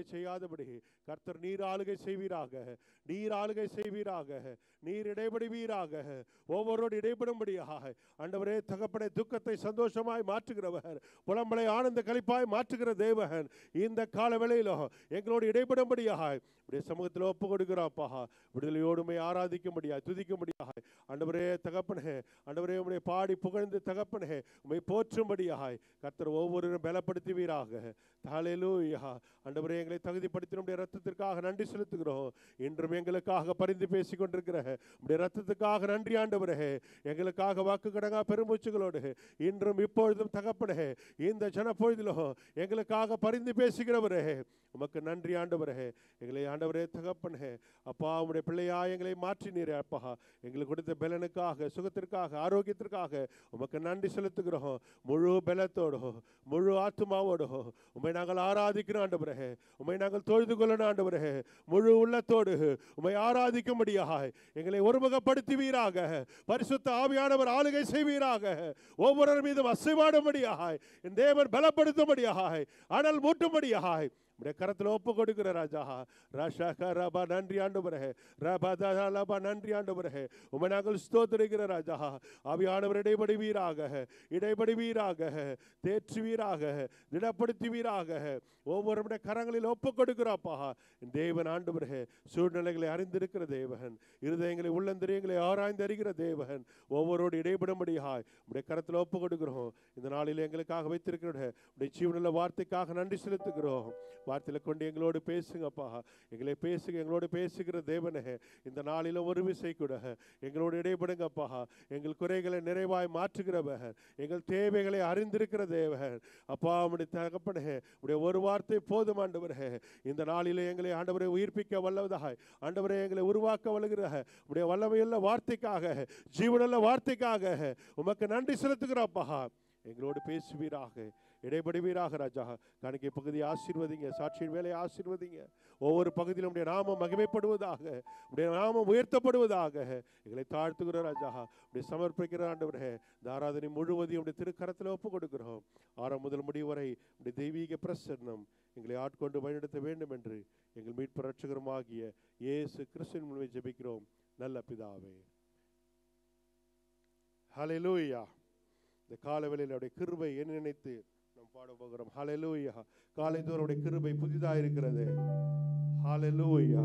செய்யாதபடி கர்த்தர் நீர் ஆளுகை செய்வீராக நீர் ஆளுகை செய்வீராக நீர் இடைபடுவீராக ஒவ்வொருவரோடு இடைபடும்படியாக ஆண்டவரே தகப்பனை துக்கத்தை சந்தோஷமாய் மாற்றுகிறவர் புலம்பலை ஆனந்த கழிப்பாய் மாற்றுகிற தேவன் இந்த கால வேளையிலும் எங்களோடு இடைபடும்படியாக உடைய சமூகத்தில் ஒப்பு கொடுக்கிறோம்ப்பா விடுதலையோடுமை ஆராதிக்கும்படியாக துதிக்கும்படியாக ஆண்டவரே தகப்பனே ஆண்டவரே உம்முடைய பாடி புகழ்ந்து தகப்பனே உம்மை போற்றும்படியாக கர்த்தர் ஒவ்வொருவரும் பலப்படுத்துவீராக ஹalleluya ஆண்டவரே எங்களை தகுதிப்படுத்தி உடைய ரத்தத்திற்காக நன்றி செலுத்துகிறோம் இன்றும் எங்களுக்காக பரிந்து பேசிக் கொண்டிருக்கிற உடைய ரத்தத்துக்காக நன்றி ஆண்டவரே எங்களுக்காக வாக்கு கடங்கா பெருமூச்சுகளோடு இன்றும் இப்பொழுதும் தகப்பனே இந்த ஜனப்பொழுதிலும் எங்களுக்காக பரிந்து பேசுகிறவரே உமக்கு நன்றி ஆண்டவரே எங்களை ஆண்டவரே தகப்பனே அப்பா உம்முடைய பிள்ளையா எங்களை மாற்றினீரே அப்பா எங்களுக்கு கொடுத்த பலனுக்காக சுகத்திற்காக ஆரோக்கியத்திற்காக உமக்கு நன்றி செலுத்துகிறோம் முழு பலத்தோடும் முழு ஆத்மாவோடும் உம்மை நாங்கள் ஆராதிக்கிறோம் ஆண்டவரே உம்மை நாங்கள் தொழுது கொள்ளணும் ஆண்டவரே முழு உள்ளத்தோடு உம்மை ஆராதிக்கும்படியாக எங்களை ஒருமுகப்படுத்துவீராக பரிசுத்த ஆவியானவர் ஆளுகை செய்வீராக ஒவ்வொருவர் மீதும் அசைவாடும்படியாக என் தேவன் பலப்படுத்தும்படியாக அனல் மூட்டும்படியாக உடைய கரத்தில் ஒப்பு கொடுக்கிற ராஜா ராஷா ரபா நன்றி ஆண்டவரே ரபா லபா நன்றி ஆண்டவரே உமை நாங்கள் ஸ்தோத்திரிக்கிற ராஜா ஆவியானவர் இடைபடுவீராக இடைபடுவீராக தேற்றுவீராக திடப்படுத்துவீராக ஒவ்வொருடைய கரங்களில் ஒப்பு கொடுக்கிறாப்பா தேவன் ஆண்டவரே சூழ்நிலைகளை அறிந்திருக்கிற தேவன் இருதயங்களை உள்ளந்திரியங்களை ஆராய்ந்து அறிகிற தேவன் ஒவ்வொருவோடு இடைபடும்படியாய் உடைய கரத்தில் ஒப்பு கொடுக்கிறோம் இந்த நாளில் எங்களுக்காக வைத்திருக்கிற உடைய ஜீவனுள்ள வார்த்தைக்காக நன்றி செலுத்துகிறோம் வார்த்தையில கொண்டு எங்களோடு பேசுங்கப்பா எங்களை பேசுங்க எங்களோடு பேசுகிற தேவனே இந்த நாளில ஒரு விசை கூட எங்களோடு இடைபடுங்கப்பா எங்கள் குறைகளை நிறைவாய் மாற்றுகிறவர் எங்கள் தேவைகளை அறிந்திருக்கிற தேவன் அப்பா உடைய தகப்பனே உடைய ஒரு வார்த்தை போதும் ஆண்டவரே இந்த நாளிலே எங்களை ஆண்டவரை உயிர்ப்பிக்க வல்லவதாய் ஆண்டவரை எங்களை உருவாக்க வல்லுகிற உடைய வல்லமையுள்ள வார்த்தைக்காக ஜீவனுள்ள வார்த்தைக்காக உமக்கு நன்றி செலுத்துகிறோம்ப்பா எங்களோடு பேசுவீராக இடைபடுவீராக ராஜா கணக்கை பகுதியை ஆசீர்வதிங்க சாட்சியின் வேலையை ஆசீர்வதிங்க ஒவ்வொரு பகுதியிலும் உடைய நாமம் மகிமைப்படுவதாக உடைய நாமம் உயர்த்தப்படுவதாக எங்களை தாழ்த்துகிற ராஜா உடைய சமர்ப்பிக்கிற ஆண்டவரே இந்த ஆராதனை முழுவதையும் உடைய திருக்கரத்தில் ஒப்பு கொடுக்கிறோம் ஆறாம் முதல் முடிவு வரை உடைய தெய்வீக பிரசன்னம் எங்களை ஆட்கொண்டு வழிநடத்த வேண்டும் என்று எங்கள் மீட்பு ரட்சகருமாகிய இயேசு கிறிஸ்துவின் முன்வை ஜெபிக்கிறோம் நல்ல பிதாவே ஹalleluya இந்த காலவெளியில் அவருடைய கிருபை என்ன நினைத்து நாம் பாட போகிறோம் ஹalleluya காலை தோறும் அவருடைய கிருபை புதிதாக இருக்கிறது ஹalleluya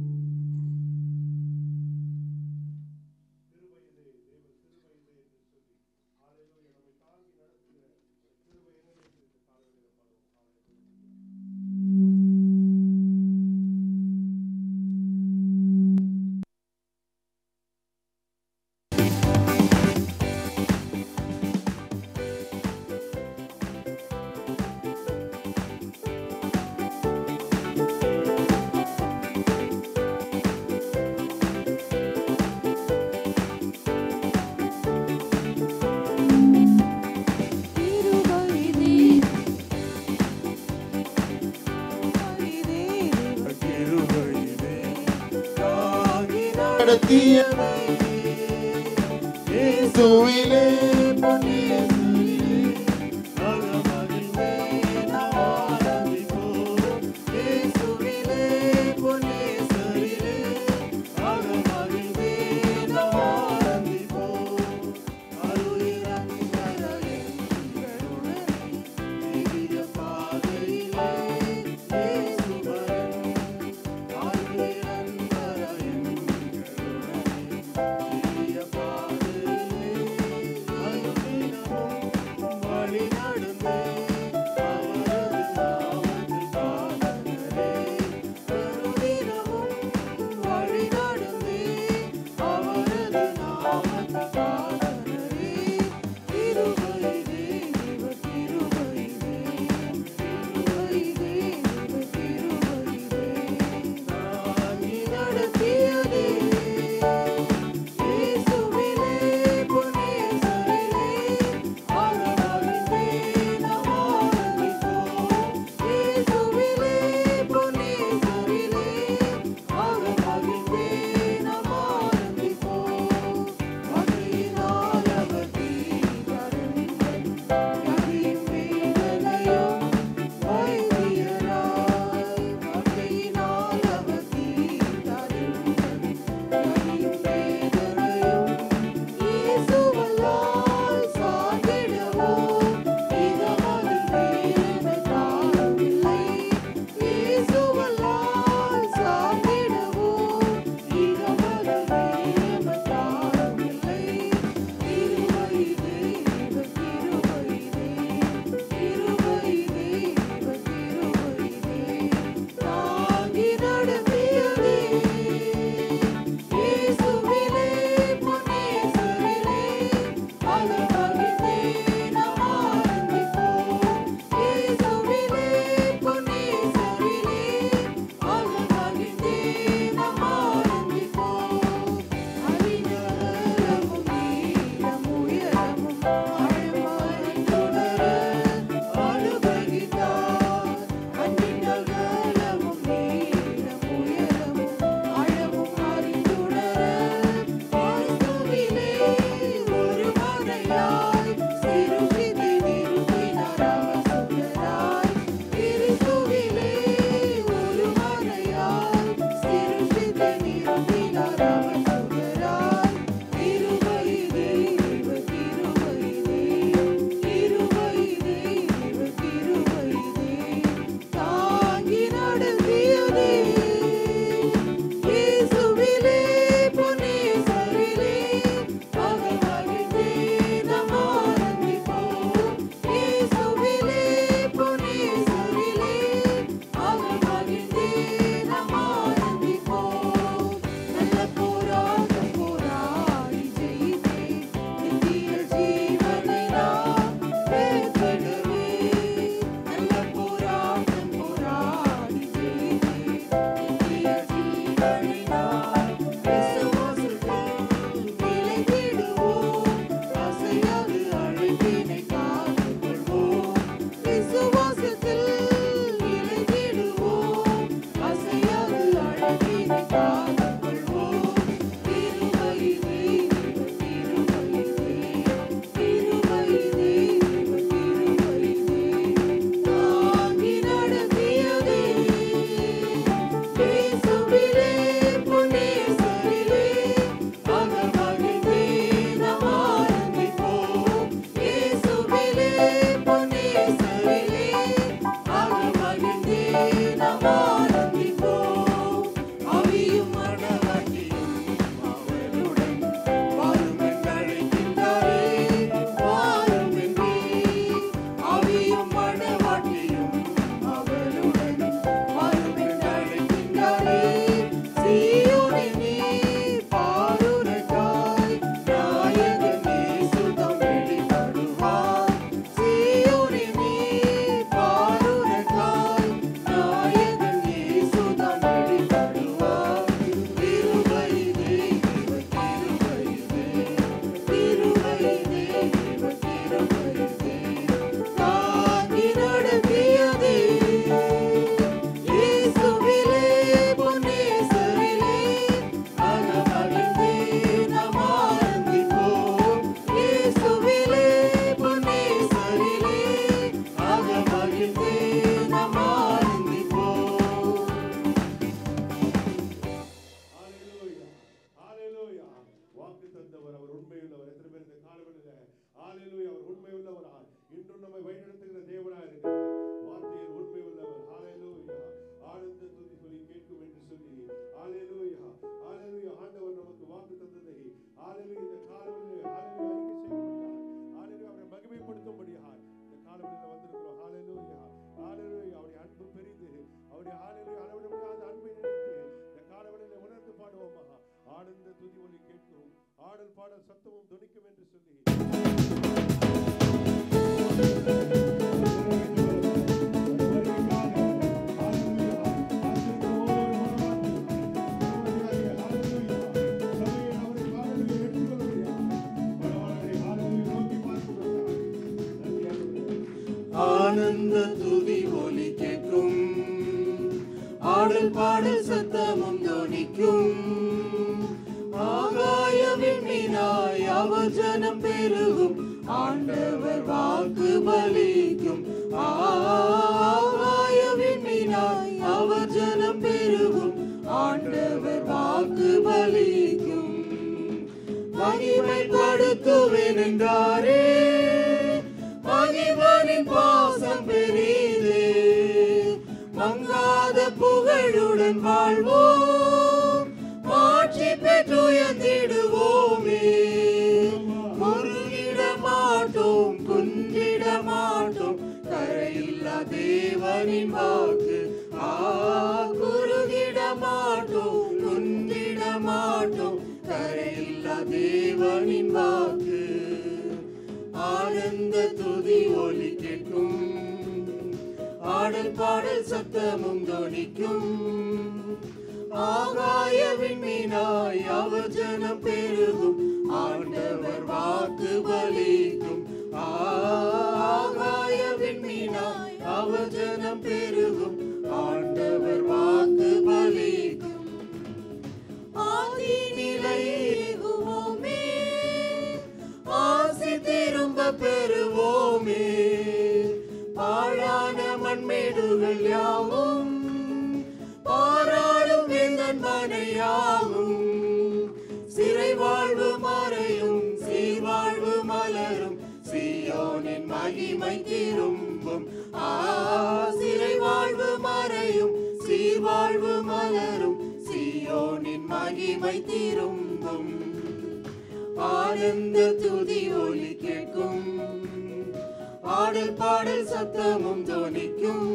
நடத்தியவை இயேசுவிலே பொன்னியேசுவிலே அகமகிழ்வே நாம் ஆராதிப்போம். இயேசுவிலே பொன்னியேசுவிலே அகமகிழ்வே நாம் ஆராதிப்போம். அருளிறங்கி வர எங்களுடனே திவ்ய பாதையிலே இயேசுவரன் அருளிறங்கி வர எங்களுடனே திவ்ய பாதையிலே அனுதினம் பாடல் சத்தமும் துணிக்கும் என்று சொல்லி ஆனந்த துதி ஒலி கேட்கும் ஆடல் பாடல் சத்தமும் தொனிக்கும் ஆகாய விண்மீனாய் அவர் ஜனம் பெருகும் ஆண்டவர் வாக்கு பலிக்கும் ஆகாய விண்மீனாய் அவர் ஜனம் பெருகும் ஆண்டவர் வாக்கு பலிக்கும் மகிமைப்படுத்துவேன் என்றாரே மகிமனின் பாசம் பெரிது மங்காத புகழுடன் வாழ்வோம் மாற்றி பெற்றுயர்ந்திடுவோமே முருகிட மாட்டோம் குன்றிட மாட்டோம் கரையில்லா தேவனின் வாக்கு ஆ குறுகிட மாட்டோம் குன்றிட மாட்டோம் கரையில்லா தேவனின் வாக்கு ஆனந்த துதி ஒலி கேட்கும் ஆடல் பாடல் சத்தமும் தொனிக்கும் ஆகாய விண்மீனாய் அவர் ஜனம் பெருகும் ஆண்டவர் வாக்கு பலிக்கும் ஆகாய விண்மீனாய் அவர் ஜனம் பெருகும் ஆண்டவர் வாக்கு பலிக்கும் ஆதி நிலையுவோமே ஆசி திரும்ப பெறுவோமே பாழான மண்மேடுகள் யாவும் பாராளும் எந்தன் மனையாகும் சிறை வாழ்வு மறையும் சீர்வாழ்வு மலரும் சீயோனின் மகிமை திரும்பும் ஆ சிறை வாழ்வு மறையும் சீர்வாழ்வு மலரும் சீயோனின் மகிமை திரும்பும் ஆனந்த துதி ஒலி கேட்கும் ஆடல் பாடல் சத்தமும் தொனிக்கும்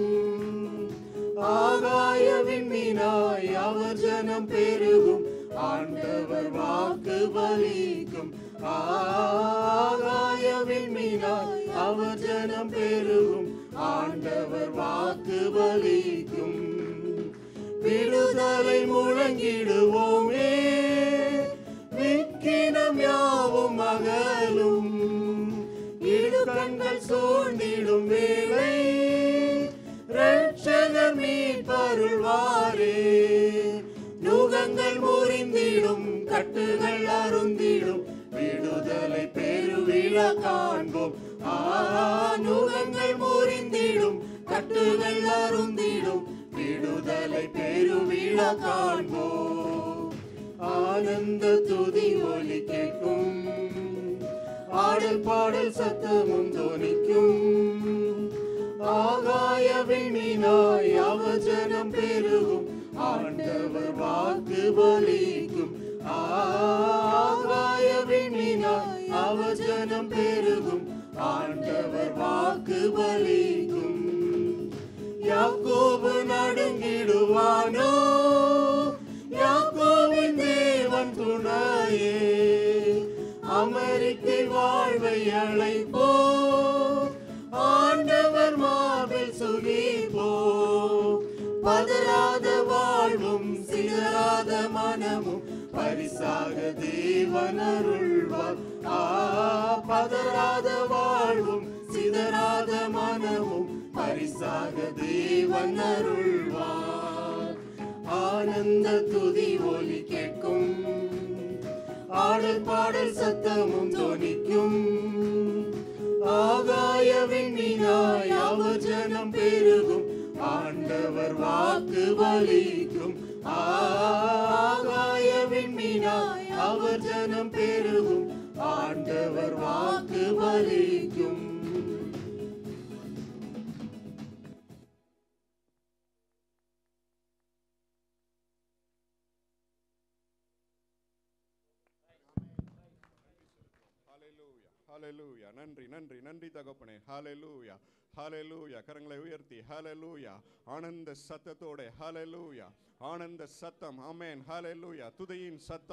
ஆகாய விண்மீனாய் அவர் ஜனம் பெருகும் ஆண்டவர் வாக்கு பலிக்கும் ஆகாய விண்மீனாய் அவர் ஜனம் பெருகும் ஆண்டவர் வாக்கு பலிக்கும் விடுதலை முழங்கிடுவோமே விக்கினம் யாவும் அகலும் இடுகண்கள் சூழ்ந்திடும் வேளை ரட்சகர் மீட்பருள்வாரே நுகங்கள் முறிந்திடும் கட்டுகள் அருந்திடும் விடுதலை பெருவிழா காண்போம் ஆ நுகங்கள் முறிந்திடும் கட்டுகள் அருந்திடும் விடுதலை பெருவிழா காண்போம் ஆனந்த துதி ஒலி கேட்கும் ஆடல் பாடல் சத்தமும் தொனிக்கும் ஆகாய விண்மீனாய் அவர் ஜனம் பெருகும் ஆண்டவர் வாக்கு பலிக்கும் ஆகாய விண்மீனாய் அவர் ஜனம் பெருகும் ஆண்டவர் வாக்கு பலிக்கும் யாக்கோபு நடுங்கிடுவானோ யாக்கோவின் தேவன் துணையே அமெரிக்கை வாழ்வை அழைப்போ ஆண்டவர் மார்பில் சுகிப்போ பதறாத வாழ்வும் சிதறாத மனமும் பரிசாக தேவன் அருள்வார் ஆ பதறாத வாழ்வும் சிதறாத மனமும் பரிசாக தேவன் அருள்வார் ஆனந்த துதி ஒலி கேட்கும் ஆடல் பாடல் சத்தமும் தொனிக்கும் ஆகாய விண்மீனாய் அவர் ஜனம் பெருகும் ஆண்டவர் வாக்கு பலிக்கும் ஆகாய விண்மீனாய் அவர் ஜனம் பெருகும் ஆண்டவர் வாக்கு பலிக்கும் ஹalleluya ஹalleluya நன்றி நன்றி நன்றி தகப்பனே ஹalleluya ஹalleluya கரங்களை உயர்த்தி ஹalleluya ஆனந்த சத்தத்தோட ஹalleluya ஆனந்த சத்தம் ஆமென் ஹalleluya துதியின் சத்தம்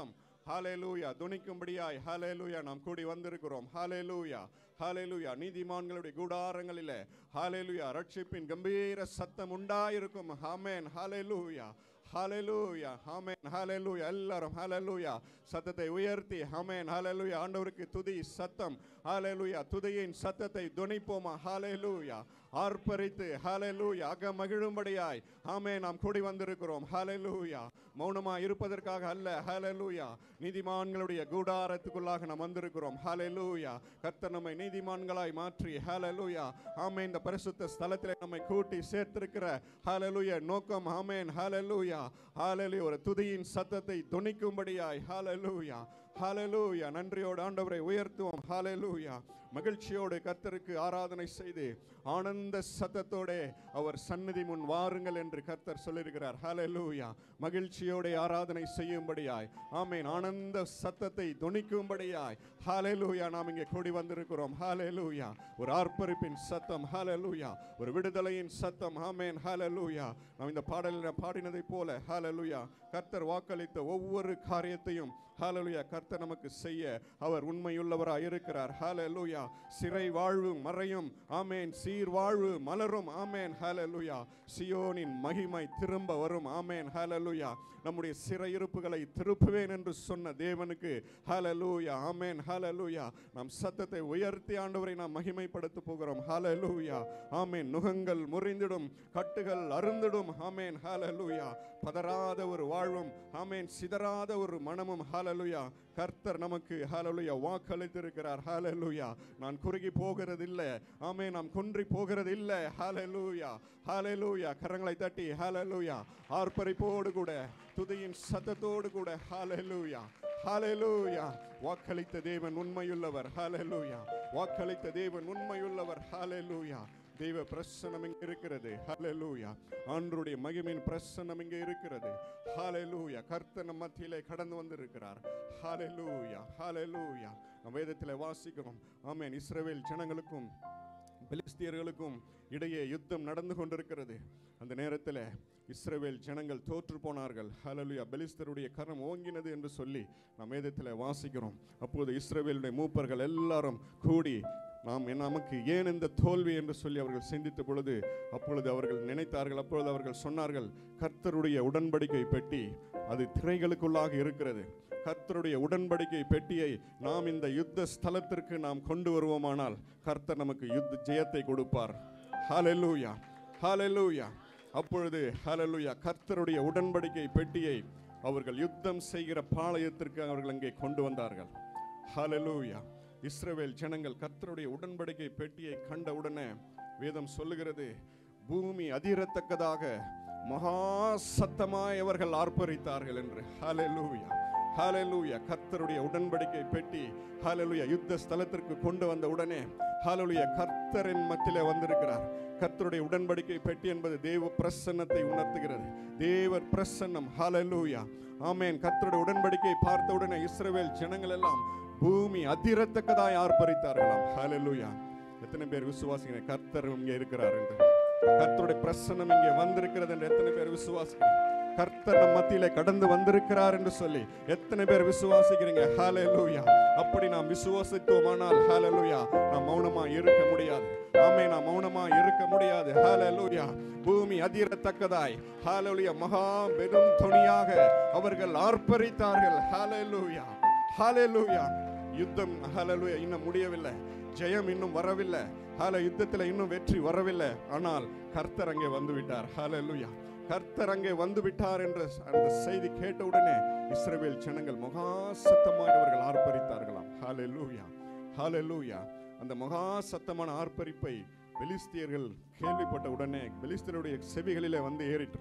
ஹalleluya துணிக்கும்படியாய் ஹalleluya நாம் கூடி வந்திருக்கிறோம் ஹalleluya ஹalleluya நீதிமான்களுடைய கூடாரங்களிலே ஹalleluya ரட்சிப்பின் கம்பீர சத்தம் உண்டாயிருக்கும் ஆமென் ஹalleluya ஹalleluya ஆமென் ஹalleluya எல்லாரும் ஹalleluya சத்தத்தை உயர்த்தி ஆமென் ஹalleluya ஆண்டவருக்கு துதி சத்தம் ஹalleluya துதியின் சத்தத்தை துணிப்போமா ஹalleluya ஆர்ப்பரித்து ஹalleluya அக மகிழும்படியாய் ஆமென் நாம் கூடி வந்திருக்கிறோம் ஹalleluya மௌனமா இருப்பதற்காக அல்ல ஹalleluya நீதிமான்களுடைய கூடாரத்துக்குள்ளாக நாம் வந்திருக்கிறோம் ஹalleluya கர்த்தர் நம்மை நீதிமான்களாய் மாற்றி ஹalleluya ஆமென் இந்த பரிசுத்த ஸ்தலத்திலே நம்மை கூட்டி சேர்த்திருக்கிற ஹalleluya நோக்கம் ஆமென் ஹalleluya ஹalleluya ஒரு துதியின் சத்தத்தை துணிக்கும்படியாய் ஹalleluya ஹalleluya நன்றியோடு ஆண்டவரை உயர்த்துவோம் ஹalleluya மகிழ்ச்சியோடு கர்த்தருக்கு ஆராதனை செய்து ஆனந்த சத்தத்தோட அவர் சந்நிதி முன் வாருங்கள் என்று கர்த்தர் சொல்லியிருக்கிறார் ஹalleluya மகிழ்ச்சியோட ஆராதனை செய்யும்படியாய் ஆமென் ஆனந்த சத்தத்தை துணிக்கும்படியாய் ஹalleluya நாம் இங்கே கூடி வந்திருக்கிறோம் ஹalleluya ஒரு ஆர்ப்பரிப்பின் சத்தம் ஹalleluya ஒரு விடுதலையின் சத்தம் ஆமென் ஹalleluya நாம் இந்த பாடலில் பாடினதை போல ஹalleluya கர்த்தர் வாக்களித்த ஒவ்வொரு காரியத்தையும் ஹalleluya கர்த்தர் நமக்கு செய்ய அவர் உண்மையுள்ளவராய் இருக்கிறார் ஹalleluya சிறை வாழ்வு மறையும் ஆமென் சீர் வாழ்வு மலரும் ஆமென் ஹalleluya சியோனின் மகிமை திரும்ப வரும் ஆமென் ஹalleluya நம்முடைய சிறையிருப்புகளை திருப்புவேன் என்று சொன்ன தேவனுக்கு ஹalleluya ஆமென் ஹalleluya நாம் சத்தத்தை உயர்த்தி ஆண்டவரை நாம் மகிமைப்படுத்த போகிறோம் ஹalleluya ஆமென் நுகங்கள் முறிந்திடும் கட்டுகள் அருந்திடும் ஆமென் ஹalleluya பதறாத ஒரு வாழ்வும் ஆமென் சிதறாத ஒரு மனமும் ஹalleluya கர்த்தர் நமக்கு ஹalleluya வாக்களித்திருக்கிறார் ஹalleluya நான் குறுகி போகிறதில்லை ஆமென் நாம் குன்றி போகிறதில்லை ஹalleluya ஹalleluya கரங்களை தட்டி ஹalleluya ஆர்ப்பரிப்போடு கூட துதியின் சத்தத்தோடு கூட ஹalleluya ஹalleluya வாக்களித்த தேவன் உண்மையுள்ளவர் ஹalleluya வாக்களித்த தேவன் உண்மையுள்ளவர் ஹalleluya தெய்வ பிரசன்னம் இங்கே இருக்கிறது ஹalleluya ஆண்டருடைய மகிமையின் பிரசன்னம் இங்கே இருக்கிறது ஹalleluya கர்த்தர் நம் மத்தியிலே கடந்து வந்திருக்கிறார் ஹalleluya ஹalleluya நம் வேதத்திலே வாசிக்கிறோம் ஆமென் இஸ்ரவேல் ஜனங்களுக்கும் பெலிஸ்தியர்களுக்கும் இடையே யுத்தம் நடந்து கொண்டிருக்கிறது அந்த நேரத்தில் இஸ்ரவேல் ஜனங்கள் தோற்று போனார்கள் ஹalleluya பெலிஸ்தருடைய கரம் ஓங்கினது என்று சொல்லி நாம் வேதத்தில் வாசிக்கிறோம் அப்போது இஸ்ரவேலுடைய மூப்பர்கள் எல்லாரும் கூடி நாம் நமக்கு ஏன் இந்த தோல்வி என்று சொல்லி அவர்கள் சிந்தித்த பொழுது அப்பொழுது அவர்கள் நினைத்தார்கள் அப்பொழுது அவர்கள் சொன்னார்கள் கர்த்தருடைய உடன்படிக்கை பெட்டி அது திரைகளுக்குள்ளாக இருக்கிறது கர்த்தருடைய உடன்படிக்கை பெட்டியை நாம் இந்த யுத்த ஸ்தலத்திற்கு நாம் கொண்டு வருவோமானால் கர்த்தர் நமக்கு யுத்த ஜெயத்தை கொடுப்பார் ஹalleluya ஹalleluya அப்பொழுது ஹalleluya கர்த்தருடைய உடன்படிக்கை பெட்டியை அவர்கள் யுத்தம் செய்கிற பாளையத்திற்கு அவர்கள் அங்கே கொண்டு வந்தார்கள் ஹalleluya இஸ்ரவேல் ஜனங்கள் கர்த்தருடைய உடன்படிக்கை பெட்டியை கண்ட உடனே வேதம் சொல்லுகிறது பூமி அதிரத்தக்கதாக மகா சத்தமாய் அவர்கள் ஆர்ப்பரித்தார்கள் என்று ஹalleluya ஹalleluya கர்த்தருடைய உடன்படிக்கை பெட்டி ஹalleluya யுத்த ஸ்தலத்திற்கு கொண்டு வந்த உடனே ஹalleluya கர்த்தரின் மத்தியிலே வந்திருக்கிறார் கர்த்தருடைய உடன்படிக்கை பெட்டி என்பது தேவ பிரசன்னத்தை உணர்த்துகிறது தேவர் பிரசன்னம் ஹalleluya ஆமென் கர்த்தருடைய உடன்படிக்கை பார்த்த உடனே இஸ்ரவேல் ஜனங்கள் எல்லாம் பூமி அதிரத்தக்கதாய் ஆர்ப்பரித்தார்களாம் ஹalleluya எத்தனை பேர் விசுவாசிங்க கர்த்தர் இங்கே இருக்கிறார் என்று கர்த்தருடைய பிரசன்னம் இங்கே வந்திருக்கிறது என்று எத்தனை பேர் விசுவாசிக்கிறீங்க கர்த்தர் நம் மத்தியிலே கடந்து வந்திருக்கிறார் என்று சொல்லி எத்தனை பேர் விசுவாசிக்கிறீங்க ஹalleluya அப்படி நாம் விசுவாசித்தோமானால் ஹalleluya நாம் மௌனமா இருக்க முடியாது ஆமே நாம் மௌனமா இருக்க முடியாது ஹalleluya பூமி அதிரத்தக்கதாய் ஹalleluya மகா பெரும் துணியாக அவர்கள் ஆர்ப்பரித்தார்கள் ஹalleluya ஹalleluya யுத்தம் ஹalleluya இன்னும் முடியவில்லை ஜெயம் இன்னும் வரவில்லை ஹால யுத்தத்தில் இன்னும் வெற்றி வரவில்லை ஆனால் கர்த்தர் அங்கே வந்து விட்டார் ஹalleluya கர்த்தர் அங்கே வந்து விட்டார் என்ற அந்த செய்தி கேட்டவுடனே இஸ்ரவேல் ஜனங்கள் மகா சத்தமாய் அவர்கள் ஆர்ப்பரித்தார்களாம் ஹalleluya ஹalleluya அந்த மகா சத்தமான ஆர்ப்பரிப்பை பெலிஸ்தியர்கள் கேள்விப்பட்ட உடனே பெலிஸ்தியருடைய செவிகளிலே வந்து ஏறிட்டு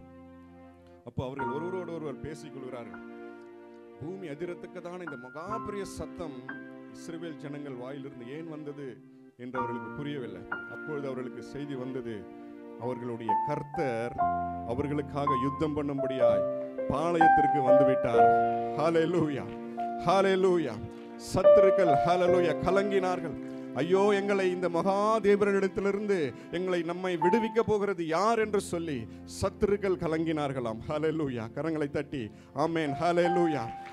அப்போ அவர்கள் ஒருவரோடு ஒருவர் பேசிக் கொள்கிறார்கள் பூமி அதிரத்தக்கதான இந்த மகா பெரிய சத்தம் இஸ்ரவேல் ஜனங்கள் வாயிலிருந்து ஏன் வந்தது என்று அவர்களுக்கு புரியவில்லை அப்பொழுது அவர்களுக்கு செய்தி வந்தது அவர்களுடைய கர்த்தர் அவர்களுக்காக யுத்தம் பண்ணும்படியாய் பாளையத்திற்கு வந்துவிட்டார் ஹalleluya ஹalleluya சத்துருக்கள் ஹalleluya கலங்கினார்கள் ஐயோ எங்களை இந்த மகாதேவரிடத்திலிருந்து எங்களை நம்மை விடுவிக்க போகிறது யார் என்று சொல்லி சத்துருக்கள் கலங்கினார்களாம் ஹalleluya கரங்களை தட்டி ஆமென் ஹalleluya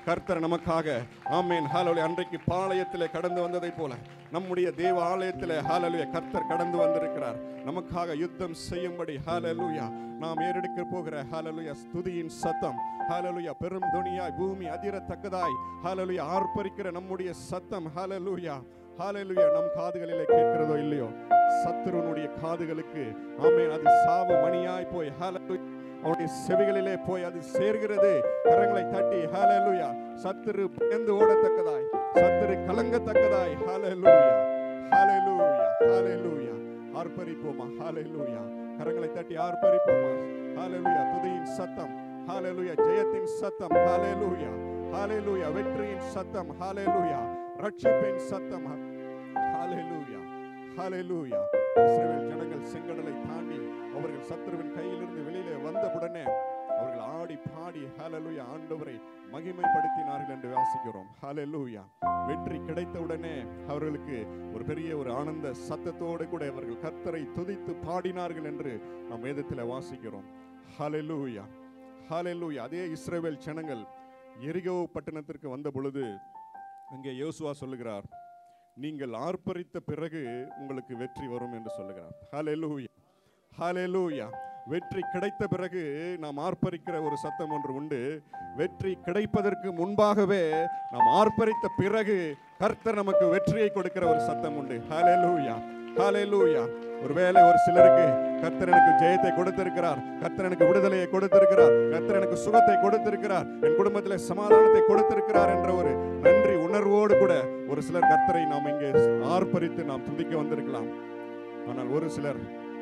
கர்த்தர் நமக்காக ஆமேன் ஹalleluya அன்றைக்கு பாளையத்திலே கடந்து வந்ததை போல நம்முடைய தேவ ஆலயத்திலே ஹalleluya கர்த்தர் கடந்து வந்திருக்கிறார் நமக்காக யுத்தம் செய்யும்படி ஹalleluya நாம் ஏறெடுக்க போகிற ஹalleluya ஸ்துதியின் சத்தம் ஹalleluya பெரும் துணியாய் பூமி அதிரத்தக்கதாய் ஹalleluya ஆர்ப்பரிக்கிற நம்முடைய சத்தம் ஹalleluya ஹalleluya நம் காதுகளிலே கேட்கிறதோ இல்லையோ சத்துருனுடைய காதுகளுக்கு ஆமென் அது சாவு மணியாய் போய் ஹalleluya அவருடைய செவிகளிலே போய் அது சேர்கிறது கரங்களை தட்டி ஹalleluya சத்துரு பயந்து ஓடத்தக்கதாய் சத்துரு கலங்கத்தக்கதாய் ஹalleluya ஹalleluya ஹalleluya ஆர்ப்பரிப்போமா ஹalleluya கரங்களை தட்டி ஆர்ப்பரிப்போமா ஹalleluya துதியின் சத்தம் ஹalleluya ஜெயத்தின் சத்தம் ஹalleluya ஹalleluya வெற்றியின் சத்தம் ஹalleluya ரட்சிப்பின் சத்தம் ஹalleluya ஹalleluya இஸ்ரவேல் ஜனங்கள் செங்கடலை தாண்டி அவர்கள் சத்துருவின் கையிலிருந்து வெளியிலே வந்தவுடனே அவர்கள் ஆடி பாடி ஹalleluya ஆண்டவரை மகிமைப்படுத்தினார்கள் என்று வாசிக்கிறோம் ஹalleluya வெற்றி கிடைத்தவுடனே அவர்களுக்கு ஒரு பெரிய ஒரு ஆனந்த சத்தத்தோடு கூட அவர்கள் கர்த்தரை துதித்து பாடினார்கள் என்று நாம் வேதத்தில் வாசிக்கிறோம் ஹalleluya ஹalleluya அதே இஸ்ரவேல் ஜனங்கள் எரிகோ பட்டணத்திற்கு வந்த பொழுது அங்கே யோசுவா சொல்லுகிறார் நீங்கள் ஆர்ப்பரித்த பிறகு உங்களுக்கு வெற்றி வரும் என்று சொல்லுகிறார் ஹalleluya ஹalleluya வெற்றி கிடைத்த பிறகு நாம் ஆர்ப்பரிக்கிற ஒரு சத்தம் ஒன்று உண்டு வெற்றி கிடைப்பதற்கு முன்பாகவே நாம் ஆர்ப்பரித்த பிறகு கர்த்தர் நமக்கு வெற்றியை கொடுக்கிற ஒரு சத்தம் உண்டு ஹalleluya ஹalleluya ஒருவேளை ஒரு சிலருக்கு கர்த்தர் எனக்கு ஜெயத்தை கொடுத்திருக்கிறார் கர்த்தர் எனக்கு விடுதலையை கொடுத்திருக்கிறார் கர்த்தர் எனக்கு சுகத்தை கொடுத்திருக்கிறார் என் குடும்பத்திலே சமாதானத்தை கொடுத்திருக்கிறார் என்ற ஒரு நன்றி உணர்வோடு கூட ஒரு சிலர் கர்த்தரை நாம் இங்கே ஆர்ப்பரித்து நாம் துதிக்க வந்திருக்கலாம் ஆனால் ஒரு சிலர்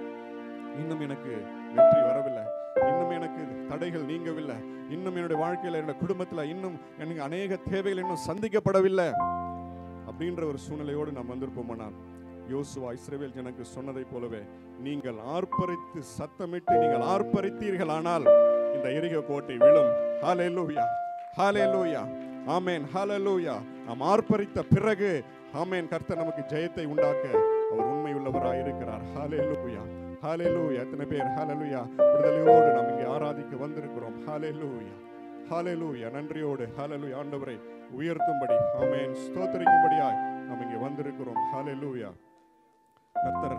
இன்னும் எனக்கு வெற்றி வரவில்லை இன்னும் எனக்கு தடைகள் நீங்கவில்லை இன்னும் என்னுடைய வாழ்க்கையில என்னுடைய குடும்பத்துல இன்னும் எனக்கு அநேக தேவைகள் இன்னும் சந்திக்கப்படவில்லை அப்படின்ற ஒரு சூழ்நிலையோடு நாம் வந்திருப்போமானால் யோசுவா இஸ்ரவேல் ஜனக்கு சொன்னதை போலவே நீங்கள் ஆர்ப்பரித்து சத்தமிட்டு நீங்கள் ஆர்ப்பரித்தீர்களானால் இந்த எரிக கோட்டை விழும் ஹalleluya ஹalleluya ஆமென் ஹalleluya நாம் ஆர்ப்பரித்த பிறகு ஆமென் கர்த்தர் நமக்கு ஜெயத்தை உண்டாக்க அவர் உண்மை உள்ளவராய் இருக்கிறார் ஹalleluya ஹalleluya எத்தனை பேர் ஹalleluya விடுதலையோடு நாம் இங்கே ஆராதிக்க வந்திருக்கிறோம் ஹalleluya ஹalleluya நன்றியோடு ஹalleluya ஆண்டவரை உயர்த்தும்படி ஆமென் ஸ்தோத்திரிக்கும்படியாய் நாம் இங்கே வந்திருக்கிறோம் ஹalleluya கர்த்தர்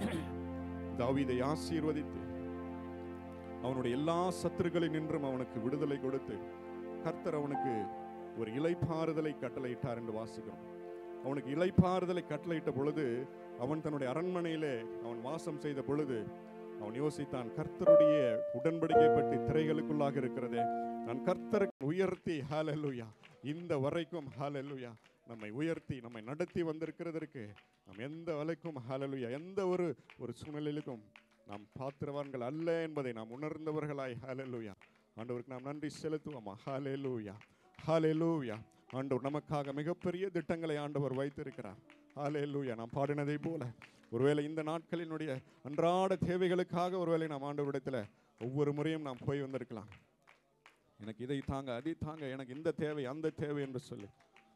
தாவீதை ஆசீர்வதித்து அவனுடைய எல்லா சத்துருக்களில் நின்றும் அவனுக்கு விடுதலை கொடுத்து கர்த்தர் அவனுக்கு ஒரு இலைப்பாறுதலை கட்டளையிட்டார் என்று வாசிக்கிறோம் அவனுக்கு இலைப்பாறுதலை கட்டளையிட்ட பொழுது அவன் தன்னுடைய அரண்மனையிலே அவன் வாசம் செய்த பொழுது அவன் யோசித்தான் கர்த்தருடைய உடன்படிக்கை பற்றி திரைகளுக்குள்ளாக இருக்கிறதே நான் கர்த்தரை உயர்த்தி ஹalleluya இந்த வரைக்கும் ஹalleluya நம்மை உயர்த்தி நம்மை நடத்தி வந்திருக்கிறதற்கு நாம் எந்த வலைக்கும் ஹalleluya எந்த ஒரு ஒரு சூழ்நிலையிலும் நாம் பாத்திரவான்கள் அல்ல என்பதை நாம் உணர்ந்தவர்களாய் ஹalleluya ஆண்டவருக்கு நாம் நன்றி செலுத்துவோமா ஹalleluya ஹalleluya ஆண்டவர் நமக்காக மிகப்பெரிய திட்டங்களை ஆண்டவர் வைத்திருக்கிறார் ஹalleluya நாம் பாடினதை போல ஒருவேளை இந்த நாட்களினுடைய அன்றாட தேவைகளுக்காக ஒருவேளை நாம் ஆண்டவரிடத்தில் ஒவ்வொரு முறையும் நாம் போய் வந்திருக்கலாம் எனக்கு இதை தாங்க அதை தாங்க எனக்கு இந்த தேவை அந்த தேவை என்று சொல்லி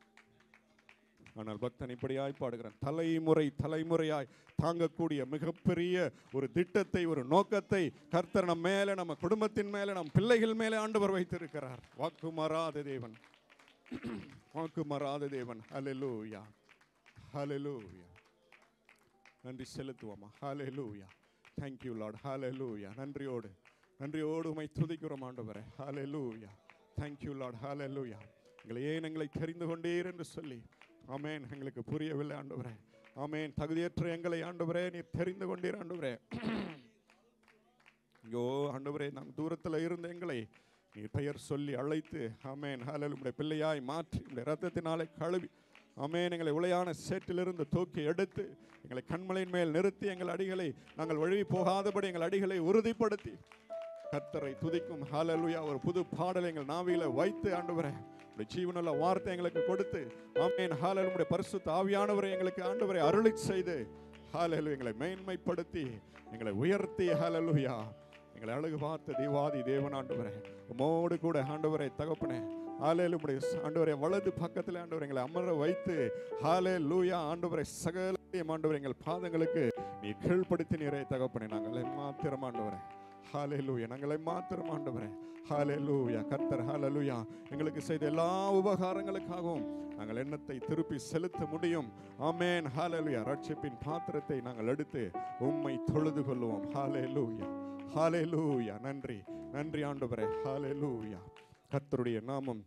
ஆனால் பக்தன் இப்படியாய் பாடுகிறான் தலைமுறை தலைமுறையாய் தாங்கக்கூடிய மிகப்பெரிய ஒரு திட்டத்தை ஒரு நோக்கத்தை கர்த்தர் நம்ம மேல நம்ம குடும்பத்தின் மேல நம் பிள்ளைகள் மேலே ஆண்டவர் வைத்திருக்கிறார் வாக்கு மாறாத தேவன் வாக்கு மாறாத தேவன் ஹalleluya ஹalleluya நன்றி செலுத்துவோமா ஹalleluya thank you lord hallelujah நன்றியோடு நன்றியோடு உமை துதிக்கிறோம் ஆண்டவரே ஹalleluya thank you lord hallelujah எங்களை ஏன் எங்களை தெரிந்து கொண்டீர் என்று சொல்லி ஆமென் எங்களுக்கு புரியவில்லை ஆண்டவரே ஆமென் தகுதியற்ற எங்களை ஆண்டவரே நீர் தெரிந்து கொண்டீர் ஆண்டவரே ஐயோ ஆண்டவரே நாம் தூரத்தில் இருந்த எங்களை நீர் பெயர் சொல்லி அழைத்து ஆமென் ஹalleluya உம்முடைய பிள்ளையாய் மாற்றி உம்முடைய ரத்தத்தினாலே கழுவி ஆமென் எங்களை உளையான சேற்றிலிருந்து தூக்கி எடுத்து எங்களை கண்மலையின் மேல் நிறுத்தி எங்கள் அடிகளை நாங்கள் வழி போகாதபடி எங்கள் அடிகளை உறுதிப்படுத்தி கர்த்தரை துதிக்கும் ஹalleluya ஒரு புது பாடலை எங்கள் நாவில வைத்து ஆண்டவரே உடைய ஜீவனுள்ள வார்த்தை எங்களுக்கு கொடுத்து ஆமென் ஹalleluya உடைய பரிசுத்த ஆவியானவரை எங்களுக்கு ஆண்டவரை அருளி செய்து ஹalleluya எங்களை மேன்மைப்படுத்தி எங்களை உயர்த்தி ஹalleluya எங்களை அழகு பார்த்த தேவாதி தேவன் ஆண்டவரே உமோடு கூட ஆண்டவரை தகப்பனே ஹalleluya உடைய ஆண்டவரை வலது பக்கத்தில் ஆண்டவரை எங்களை அமர வைத்து ஹalleluya ஆண்டவரை சகல ஆண்டவரை எங்கள் பாதங்களுக்கு நீ கீழ்ப்படுத்தினீரே தகப்பனே நாங்கள் மாத்திரம் ஆண்டவரே ஹalleluya நாங்களை மாத்திரம் ஆண்டவரே ஹalleluya கர்த்தர் ஹalleluya எங்களுக்கு செய்த எல்லா உபகாரங்களுக்காகவும் நாங்கள் எண்ணத்தை திருப்பி செலுத்த முடியும் ஆமென் ஹalleluya ரட்சிப்பின் பாத்திரத்தை நாங்கள் எடுத்து உம்மை தொழுது கொள்வோம் ஹalleluya ஹalleluya நன்றி நன்றி ஆண்டவரே ஹalleluya கர்த்தருடைய நாமம்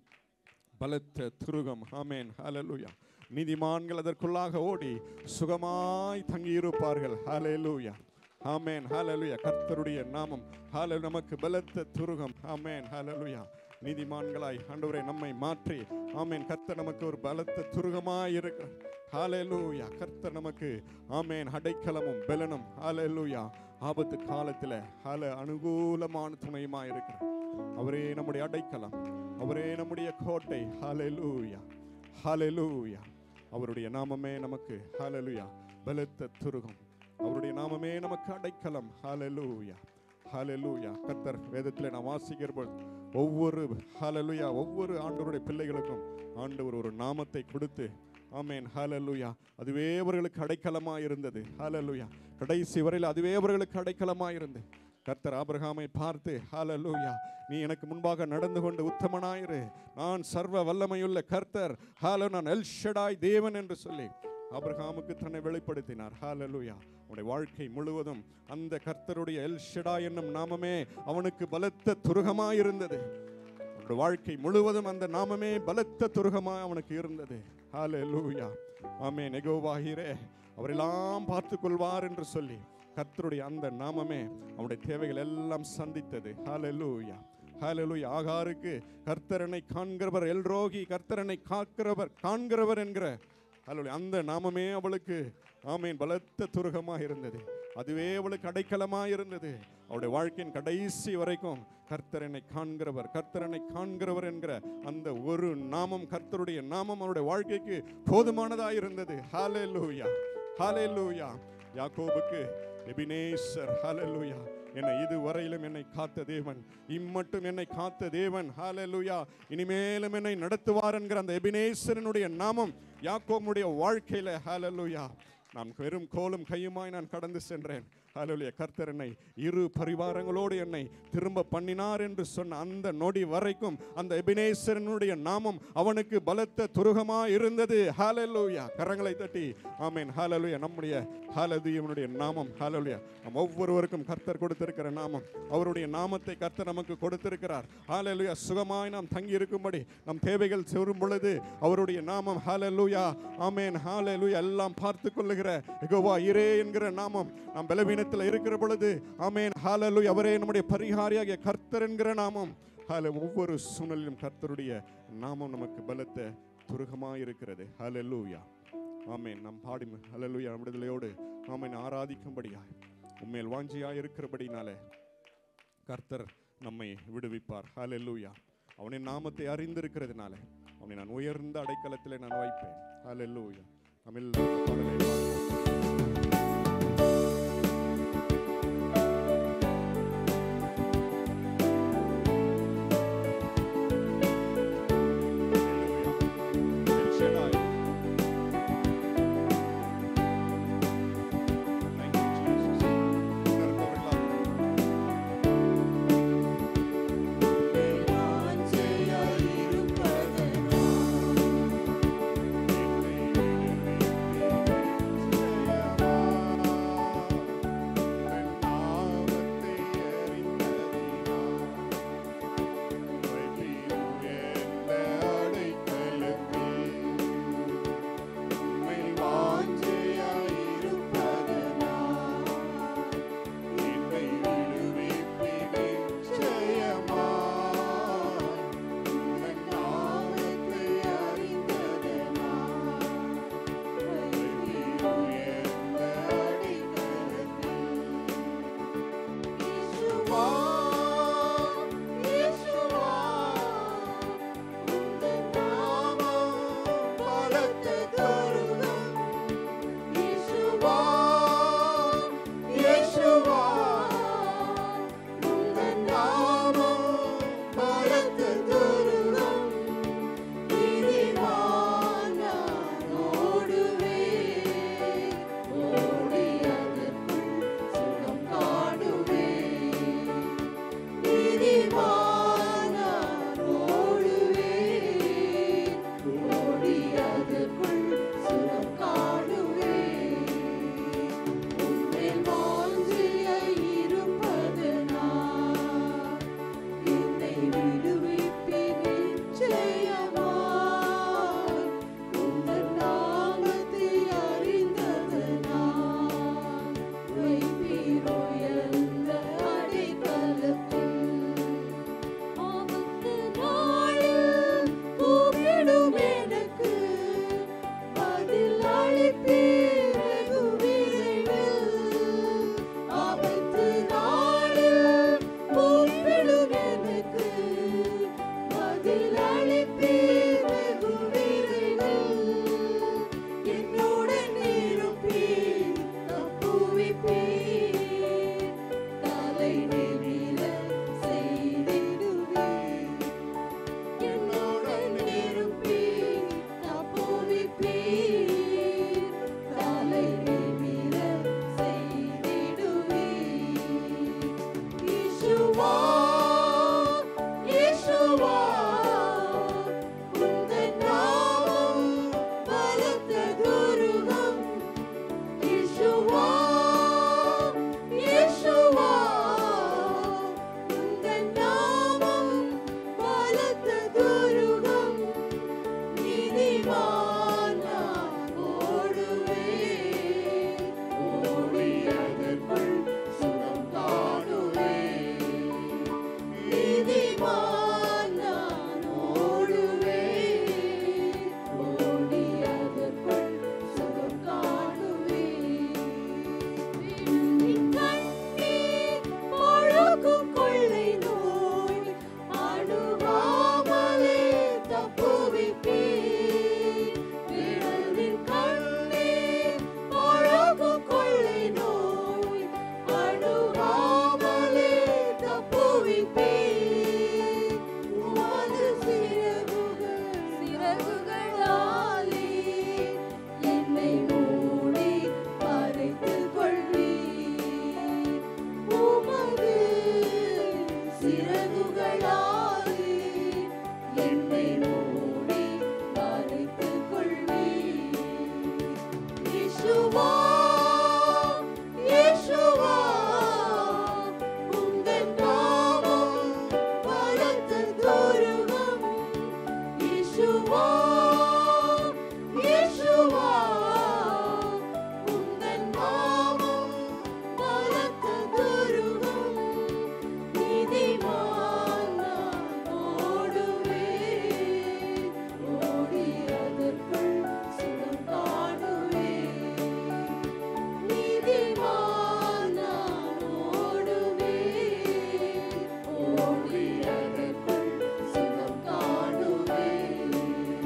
பலத்த துருகம் ஆமென் ஹalleluya நீதிமான்கள் அதற்குள்ளாக ஓடி சுகமாய் தங்கியிருப்பார்கள் ஹalleluya ஆமென் ஹalleluya கர்த்தருடைய நாமம் ஹalleluya நமக்கு பலத்த துருகம் ஆமென் ஹalleluya நீதிமான்களாய் ஆண்டவரே நம்மை மாற்றி ஆமென் கர்த்தர் நமக்கு ஒரு பலத்த துருகமாய் இருக்கிறார் ஹalleluya கர்த்தர் நமக்கு ஆமென் அடைக்கலமும் பலனும் ஹalleluya ஆபத்து காலத்தில் ஹல அனுகூலமான துணையுமாய் இருக்கிறார் அவரே நம்முடைய அடைக்கலம் அவரே நம்முடைய கோட்டை ஹalleluya ஹalleluya அவருடைய நாமமே நமக்கு ஹalleluya பலத்த துருகம் அவருடைய நாமமே நமக்கு அடைக்கலம் ஹalleluya ஹalleluya கர்த்தர் வேதத்தில் நான் வாசிக்கிற பொழுது ஒவ்வொரு ஹalleluya ஒவ்வொரு ஆண்டவருடைய பிள்ளைகளுக்கும் ஆண்டவர் ஒரு நாமத்தை கொடுத்து ஆமென் ஹalleluya அதுவே அவர்களுக்கு அடைக்கலமா இருந்தது ஹalleluya கடைசி வரையில் அதுவே அவர்களுக்கு அடைக்கலமா இருந்தது கர்த்தர் ஆபிரகாமை பார்த்து ஹalleluya நீ எனக்கு முன்பாக நடந்து கொண்டு உத்தமனாயிரு நான் சர்வ வல்லமையுள்ள கர்த்தர் ஹால நான் எல்ஷடாய் தேவன் என்று சொல்லி ஆபிரகாமுக்கு தன்னை வெளிப்படுத்தினார் ஹalleluya அவனுடைய வாழ்க்கை முழுவதும் அந்த கர்த்தருடைய எல்ஷடா என்னும் நாமமே அவனுக்கு பலத்த துருகமாய் இருந்தது அவனுடைய வாழ்க்கை முழுவதும் அந்த நாமமே பலத்த துருகமாய் அவனுக்கு இருந்தது ஹalleluya ஆமென் எகோவாஹிரே அவரெல்லாம் பார்த்து கொள்வார் என்று சொல்லி கர்த்தருடைய அந்த நாமமே அவனுடைய தேவைகள் எல்லாம் சந்தித்தது ஹalleluya ஹalleluya ஆகாருக்கு கர்த்தரனை காண்கிறவர் எல்ரோகி கர்த்தரனை காக்கிறவர் காண்கிறவர் என்கிற ஹalleluya அந்த நாமமே அவளுக்கு ஆமீன் பலத்த துருகமாக இருந்தது அதுவே அவளுக்கு அடைக்கலமாக இருந்தது அவளுடைய வாழ்க்கையின் கடைசி வரைக்கும் கர்த்தரனை காண்கிறவர் கர்த்தரனை காண்கிறவர் என்கிற அந்த ஒரு நாமம் கர்த்தருடைய நாமம் அவருடைய வாழ்க்கைக்கு போதுமானதாக இருந்தது ஹalleluya ஹalleluya யாக்கோபுக்கு எபினேசர் ஹalleluya என்னை இதுவரையிலும் என்னை காத்த தேவன் இம்மட்டும் என்னை காத்த தேவன் ஹalleluya இனிமேலும் என்னை நடத்துவார் என்கிற அந்த எபினேசரனுடைய நாமம் யாக்கோபுடைய வாழ்க்கையில ஹalleluya நான் வெறும் கோலும் கையுமாய் நான் கடந்து சென்றேன் ஹalleluya கர்த்தர் என்னை இரு பரிவாரங்களோடு என்னை திரும்ப பண்ணினார் என்று சொன்ன அந்த நொடி வரைக்கும் அந்த எபினேசரனுடைய நாமம் அவனுக்கு பலத்த துருகமாய் இருந்தது ஹalleluya கரங்களை தட்டி ஆமென் ஹalleluya நம்முடைய ஹalleluya நாமம் ஹalleluya நம் ஒவ்வொருவருக்கும் கர்த்தர் கொடுத்திருக்கிற நாமம் அவருடைய நாமத்தை கர்த்தர் நமக்கு கொடுத்திருக்கிறார் ஹalleluya சுகமாய் நாம் தங்கி இருக்கும்படி நம் தேவைகள் செரும் பொழுது அவருடைய நாமம் ஹalleluya ஆமென் ஹalleluya எல்லாம் பார்த்து கொள்ளுகிற யெகோவா இரே என்கிற நாமம் நாம் பலவீனத்தில் இருக்கிற பொழுது ஆமென் ஹalleluya அவரே நம்முடைய பரிகாரியாகிய கர்த்தர் என்கிற நாமம் ஹalleluya ஒவ்வொரு சூழ்நிலையிலும் கர்த்தருடைய நாமம் நமக்கு பலத்த துருகமாய் இருக்கிறது ஹalleluya ஆமென் நாம் பாடி ஹalleluya விடுதலையோடு ஆமென் ஆராதிக்கும்படியாய் உண்மையில் வாஞ்சியாய் இருக்கிறபடினாலே கர்த்தர் நம்மை விடுவிப்பார் ஹalleluya அவனின் நாமத்தை அறிந்திருக்கிறதுனால அவனை நான் உயர்ந்த அடைக்கலத்திலே நான் வைப்பேன் ஹalleluya நம்ம எல்லோரும் இந்த பாடலை பாடுவோம். Hallelujah. El Shaddai. Thank you, Jesus. உணர்ந்தவர்களாக வாஞ்சையாயிருப்பதனால் தப்புவிப்பீர் வெகு வீரர்கள். என்னுடன் இருப்பீர், தப்புவிப்பீர். தலை நிமிர செய்திடுவீர். என்னுடன் இருப்பீர், தப்புவிப்பீர். தலை நிமிர செய்திடுவீர். இயேசுவா, இயேசுவா, உந்தன் நாமம் பலத்த துருகம். இயேசுவா, இயேசுவா, உந்தன் நாமம் பலத்த துருகம். நீதிமான் நான் ஓடுவேன், ஓடி அதற்குள் சுகம் காணுவேன். நீதிமான் நான் ஓடுவேன், ஓடி அதற்குள் சுகம் காணுவேன். விண்ணின் கண்ணீர் ஒழுகும் கொள்ளை நோய் அணுகாமலே தப்புவிப்பீர். விரலின் கண்ணீர் ஒழுகும் கொள்ளை நோய் அணுகாமலே தப்புவிப்பீர். உமது சிறகுகள் சிறகுகளாலே என்னை மூடி மறைத்துக் கொள்வீர். உமது சிறகுகளாலே என்னை மூடி மறைத்துக் கொள்வீர். இயேசுவா, இயேசுவா, உந்தன் நாமம் பலத்த துருகம். இயேசுவா, இயேசுவா, உந்தன் நாமம் பலத்த துருகம். நீதிமான் நான் ஓடுவேன், ஓடி அதற்குள் சுகம் காணுவேன். நீதிமான் நான் ஓடுவேன், ஓடி அதற்குள் சுகம் காணுவேன்.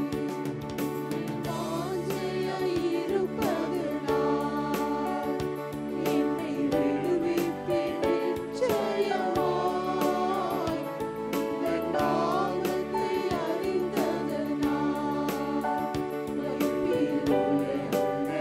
வாஞ்சையாய் இருப்பது நான், என்னை விடுவிப்பேன் நிச்சயமாய். உந்தன் நாமத்தை அறிந்ததனால், வைப்பீருமே உன்னை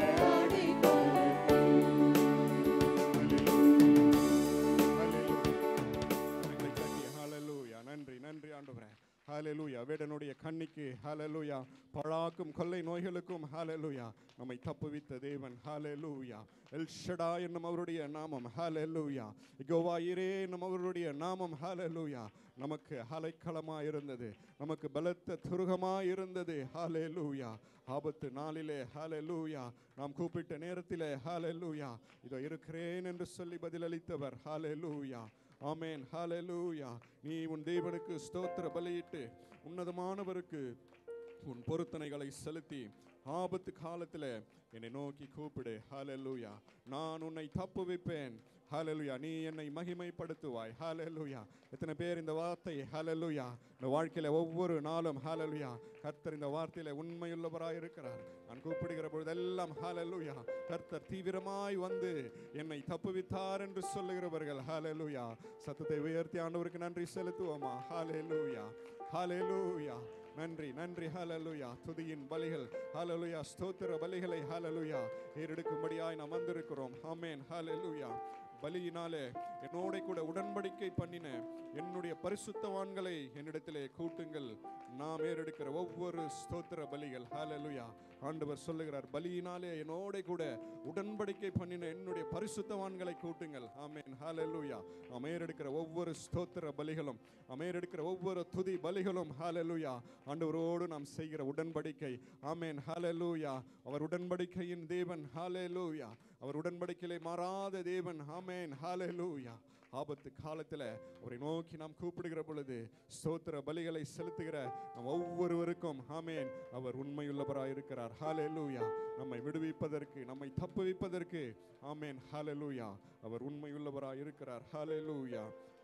கரங்களை தட்டி ஹalleluya. நன்றி நன்றி ஆண்டவரே ஹalleluya வேடனுடைய கண்ணிக்கு ஹalleluya பழாக்கும் கொள்ளை நோய்களுக்கும் ஹalleluya நம்மை தப்புவித்த தேவன் ஹalleluya எல் ஷடா என்னும் அவருடைய நாமம் ஹalleluya யெகோவா ஈரே என்னும் அவருடைய நாமம் ஹalleluya நமக்கு அலைக்களமா இருந்தது நமக்கு பலத்த துருகமா இருந்தது ஹalleluya ஆபத்து நாளிலே ஹalleluya நாம் கூப்பிட்ட நேரத்திலே ஹalleluya இதோ இருக்கிறேன் என்று சொல்லி பதிலளித்தவர் ஹalleluya ஆமென் ஹalleluya நீ உன் தேவனுக்கு ஸ்தோத்திர பலியிட்டு உன்னதமானவருக்கு உன் பொருத்தனைகளை செலுத்தி ஆபத்து காலத்தில் என்னை நோக்கி கூப்பிடு ஹalleluya நான் உன்னை தப்புவிப்பேன் ஹalleluya நீ என்னை மகிமைப்படுத்துவாய் ஹalleluya எத்தனை பேர் இந்த வார்த்தை ஹalleluya இந்த வாழ்க்கையில ஒவ்வொரு நாளும் ஹalleluya கர்த்தர் இந்த வார்த்தையில உண்மையுள்ளவராய் இருக்கிறார் நான் கூப்பிடுகிற பொழுதெல்லாம் ஹalleluya கர்த்தர் தீவிரமாய் வந்து என்னை தப்புவித்தார் என்று சொல்லுகிறவர்கள் ஹalleluya சத்தத்தை உயர்த்தி ஆண்டவருக்கு நன்றி செலுத்துவோமா ஹalleluya ஹalleluya நன்றி நன்றி ஹalleluya துதியின் பலிகள் ஹalleluya ஸ்தோத்திர பலிகளை ஹalleluya ஏறெடுக்கும்படியாய் நாம் வந்திருக்கிறோம் ஆமென் ஹalleluya பலியினாலே என்னோட கூட உடன்படிக்கை பண்ணின என்னுடைய பரிசுத்தவான்களை என்னிடத்திலே கூட்டுங்கள் நாம் ஏறெடுக்கிற ஒவ்வொரு ஸ்தோத்திர பலிகள் ஹalleluya ஆண்டவர் சொல்லுகிறார் பலியினாலே என்னோட கூட உடன்படிக்கை பண்ணின என்னுடைய பரிசுத்தவான்களை கூட்டுங்கள் ஆமென் ஹalleluya நாம் ஏறெடுக்கிற ஒவ்வொரு ஸ்தோத்திர பலிகளும் நாம் ஏறெடுக்கிற ஒவ்வொரு துதி பலிகளும் ஹalleluya ஆண்டவரோடு நாம் செய்கிற உடன்படிக்கை ஆமென் ஹalleluya அவர் உடன்படிக்கையின் தேவன் ஹalleluya அவர் உடன்படிக்கையிலே மாறாத தேவன் ஆமென் ஹalleluya ஆபத்து காலத்துல அவரை நோக்கி நாம் கூப்பிடுகிற பொழுது ஸ்தோத்திர பலிகளை செலுத்துகிற நம் ஒவ்வொருவருக்கும் ஆமென் அவர் உண்மையுள்ளவராய் இருக்கிறார் ஹalleluya நம்மை விடுவிப்பதற்கு நம்மை தப்புவிப்பதற்கு ஆமென் ஹalleluya அவர் உண்மையுள்ளவராய் இருக்கிறார் ஹalleluya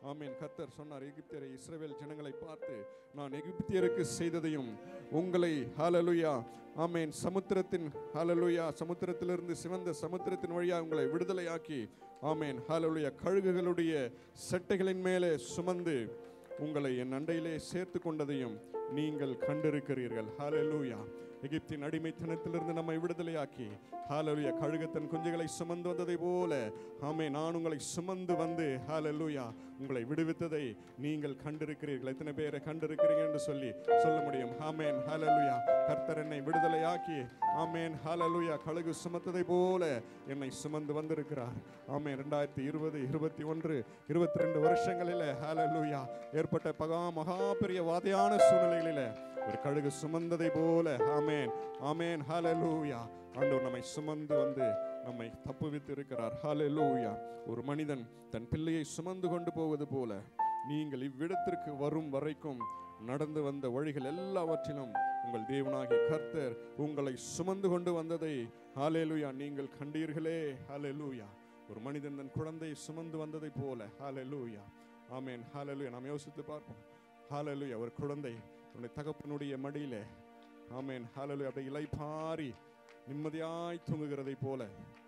ஆமென் கர்த்தர் சொன்னார் எகிப்தியரை இஸ்ரவேல் ஜனங்களை பார்த்து நான் எகிப்தியருக்கு செய்ததையும் உங்களை ஹalleluya ஆமென் சமுத்திரத்தின் ஹalleluya சமுத்திரத்திலிருந்து சிவந்த சமுத்திரத்தின் வழியாக உங்களை விடுதலையாக்கி ஆமென் ஹalleluya கழுகுகளுடைய செட்டைகளின் மேலே சுமந்து உங்களை என் அண்டையிலே சேர்த்து கொண்டதையும் நீங்கள் கண்டிருக்கிறீர்கள் ஹalleluya எகிப்தின் அடிமைத்தனத்திலிருந்து நம்மை விடுதலையாக்கி ஹalleluya கழுகத்தன் குஞ்சுகளை சுமந்து வந்ததை போல ஆமே நான் உங்களை சுமந்து வந்து ஹalleluya உங்களை விடுவித்ததை நீங்கள் கண்டிருக்கிறீர்கள் எத்தனை பேரை கண்டிருக்கிறீங்க என்று சொல்லி சொல்ல முடியும் ஆமென் ஹalleluya கர்த்தர் என்னை விடுதலையாக்கி ஆமென் ஹalleluya கழுகு சுமத்ததை போல என்னை சுமந்து வந்திருக்கிறார் ஆமென் ரெண்டாயிரத்தி இருபது இருபத்தி ஒன்று இருபத்தி ரெண்டு வருஷங்களில் ஹalleluya ஏற்பட்ட பகா மகா பெரிய வாதையான சூழ்நிலைகளில ஒரு கழுகு சுமந்ததை போல ஆமென் ஆமென் ஹalleluya ஆண்டவர் நம்மை சுமந்து வந்து நம்மை தப்புவித்து இருக்கிறார் ஹalleluya ஒரு மனிதன் தன் பிள்ளையை சுமந்து கொண்டு போவது போல நீங்கள் இவ்விடத்திற்கு வரும் வரைக்கும் நடந்து வந்த வழிகள் எல்லாவற்றிலும் உங்கள் தேவனாகிய கர்த்தர் உங்களை சுமந்து கொண்டு வந்ததை ஹalleluya நீங்கள் கண்டீர்களே ஹalleluya ஒரு மனிதன் தன் குழந்தையை சுமந்து வந்ததை போல ஹalleluya ஆமென் ஹalleluya நாம் யோசித்து பார்ப்போம் ஹalleluya ஒரு குழந்தை தன்னுடைய தகப்பனுடைய மடியிலே ஆமென் ஹalleluya அப்படியே இலைப்பாரி நிம்மதியாய் தூங்குகிறதை போல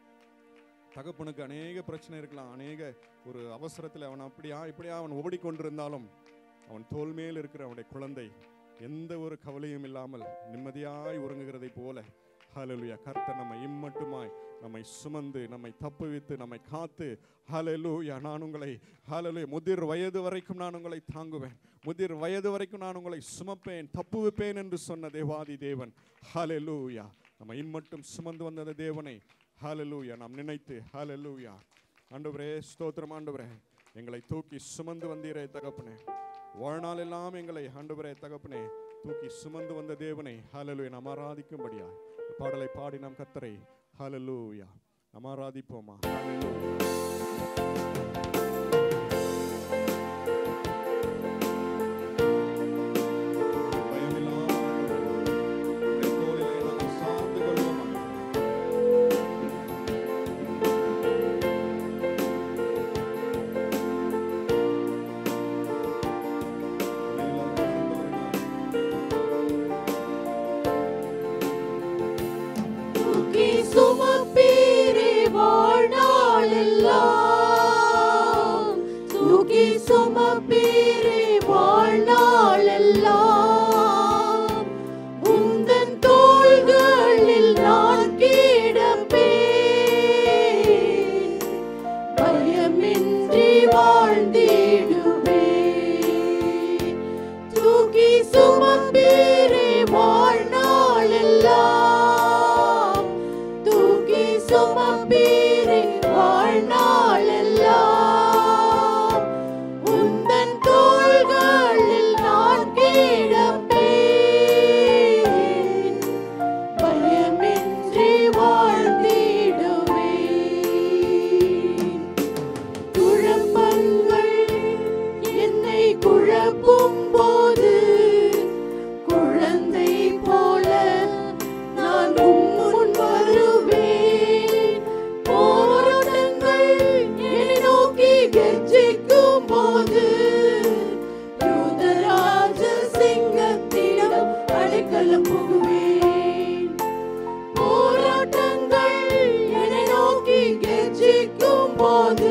தகப்பனுக்கு அநேக பிரச்சனை இருக்கலாம் அநேக ஒரு அவசரத்தில் அவன் அப்படியா இப்படியா அவன் ஓடிக்கொண்டிருந்தாலும் அவன் தோல் மேல் இருக்கிற அவனுடைய குழந்தை எந்த ஒரு கவலையும் இல்லாமல் நிம்மதியாய் உறங்குகிறதை போல ஹalleluya கர்த்தர் நம்மை இம்மட்டுமாய் நம்மை சுமந்து நம்மை தப்புவித்து நம்மை காத்து ஹalleluya நான் உங்களை ஹalleluya முதிர் வயது வரைக்கும் நான் உங்களை தாங்குவேன் முதிர் வயது வரைக்கும் நான் உங்களை சுமப்பேன் தப்புவிப்பேன் என்று சொன்ன தேவாதி தேவன் ஹalleluya நம்ம இம்மட்டும் சுமந்து வந்த அந்த தேவனை ஹalleluya நாம் நினைத்து ஹalleluya ஆண்டவரே ஸ்தோத்திரம் ஆண்டவரே எங்களை தூக்கி சுமந்து வந்தீரே தகப்பனே வாழ்நாள் எல்லாம் எங்களை ஆண்டவரே தகப்பனே தூக்கி சுமந்து வந்த தேவனை ஹalleluya நாம் ஆராதிக்கும்படியா பாடலை பாடி நாம் கத்தரை ஹalleluya நாம் ஆராதிப்போமா ஹalleluya பயமில்லாமல் உம்முடைய தோளிலே நாங்கள் சார்ந்து கொள்வோமா தூக்கி சுமப்பீரே வாழ்நாளெல்லாம் தூக்கி சுமப்பீரே வாழ்நாளெல்லாம் உந்தன் தோள்களில் நான் கிடப்பேன் பயமின்றி வாழ்ந்திடுவேன் தூக்கி சுமப்பீரே வாழ்நாளெல்லாம் தூக்கி சுமப்பீரே வாழ்நாளெல்லாம் உந்தன் தோள்களில் நான் கிடப்பேன் பயமின்றி வாழ்ந்திடுவேன் குழப்பங்கள் என்னை குழப்பும் போது குழந்தை போல நான் உம் முன் வருவேன் போராட்டங்கள் என்னை நோக்கி கெர்ச்சிக்கும் போது யூதராஜ சிங்கத்திடம் அடைக்கலம் புகுவேன் போராட்டங்கள் என்னை நோக்கி கெர்ச்சிக்கும் போது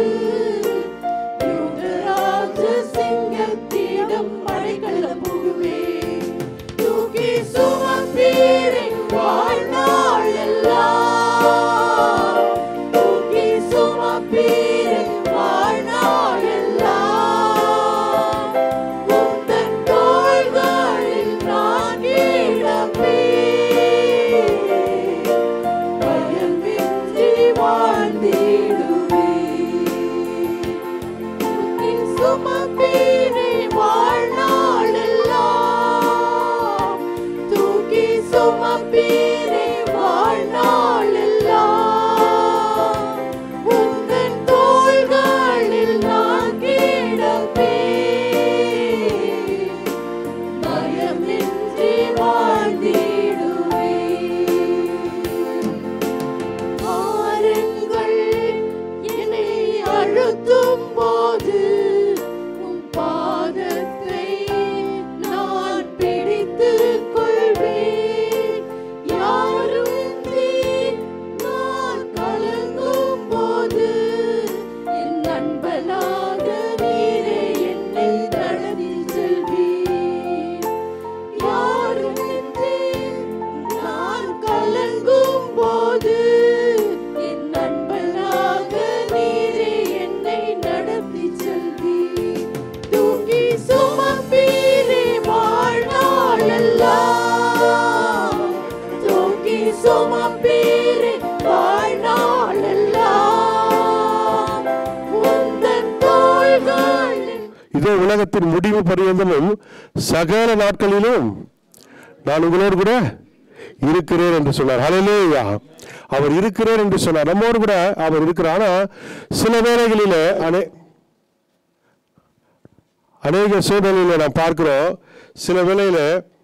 யூதராஜ சிங்கத்திடம் அடைக்கலம் புகுவேன் தூக்கி சுமப்பீரே வாழ்நாளெல்லாம் தூக்கி சுமப்பீரே வாழ்நாளெல்லாம் உந்தன் தோள்களில் நான் கிடப்பேன் பயமின்றி வாழ்ந்திடுவேன் தூக்கி சுமப்பீரே வாழ்நாளெல்லாம் தூக்கி சுமப்பீரே வாழ்நாளெல்லாம் உந்தன் தோள்களில் நான் கிடப்பேன் பயமின்றி வாழ்ந்திடுவேன் பாருங்கள் என்னை அழுத்தும் போது உலகத்தின் முடிவு பரியந்தமும் சகல நாட்களிலும் நான் உங்களோடு கூட இருக்கிறேன் என்று சொன்னார் ஹalleluya அவர் இருக்கிறேன் என்று சொன்னார் நம்மோடு கூட அவர் இருக்கிறார் ஆனா சில வேளைகளிலே அனே அநேக சூழ்நிலையில நாம் பார்க்கிறோம் சில வேளையில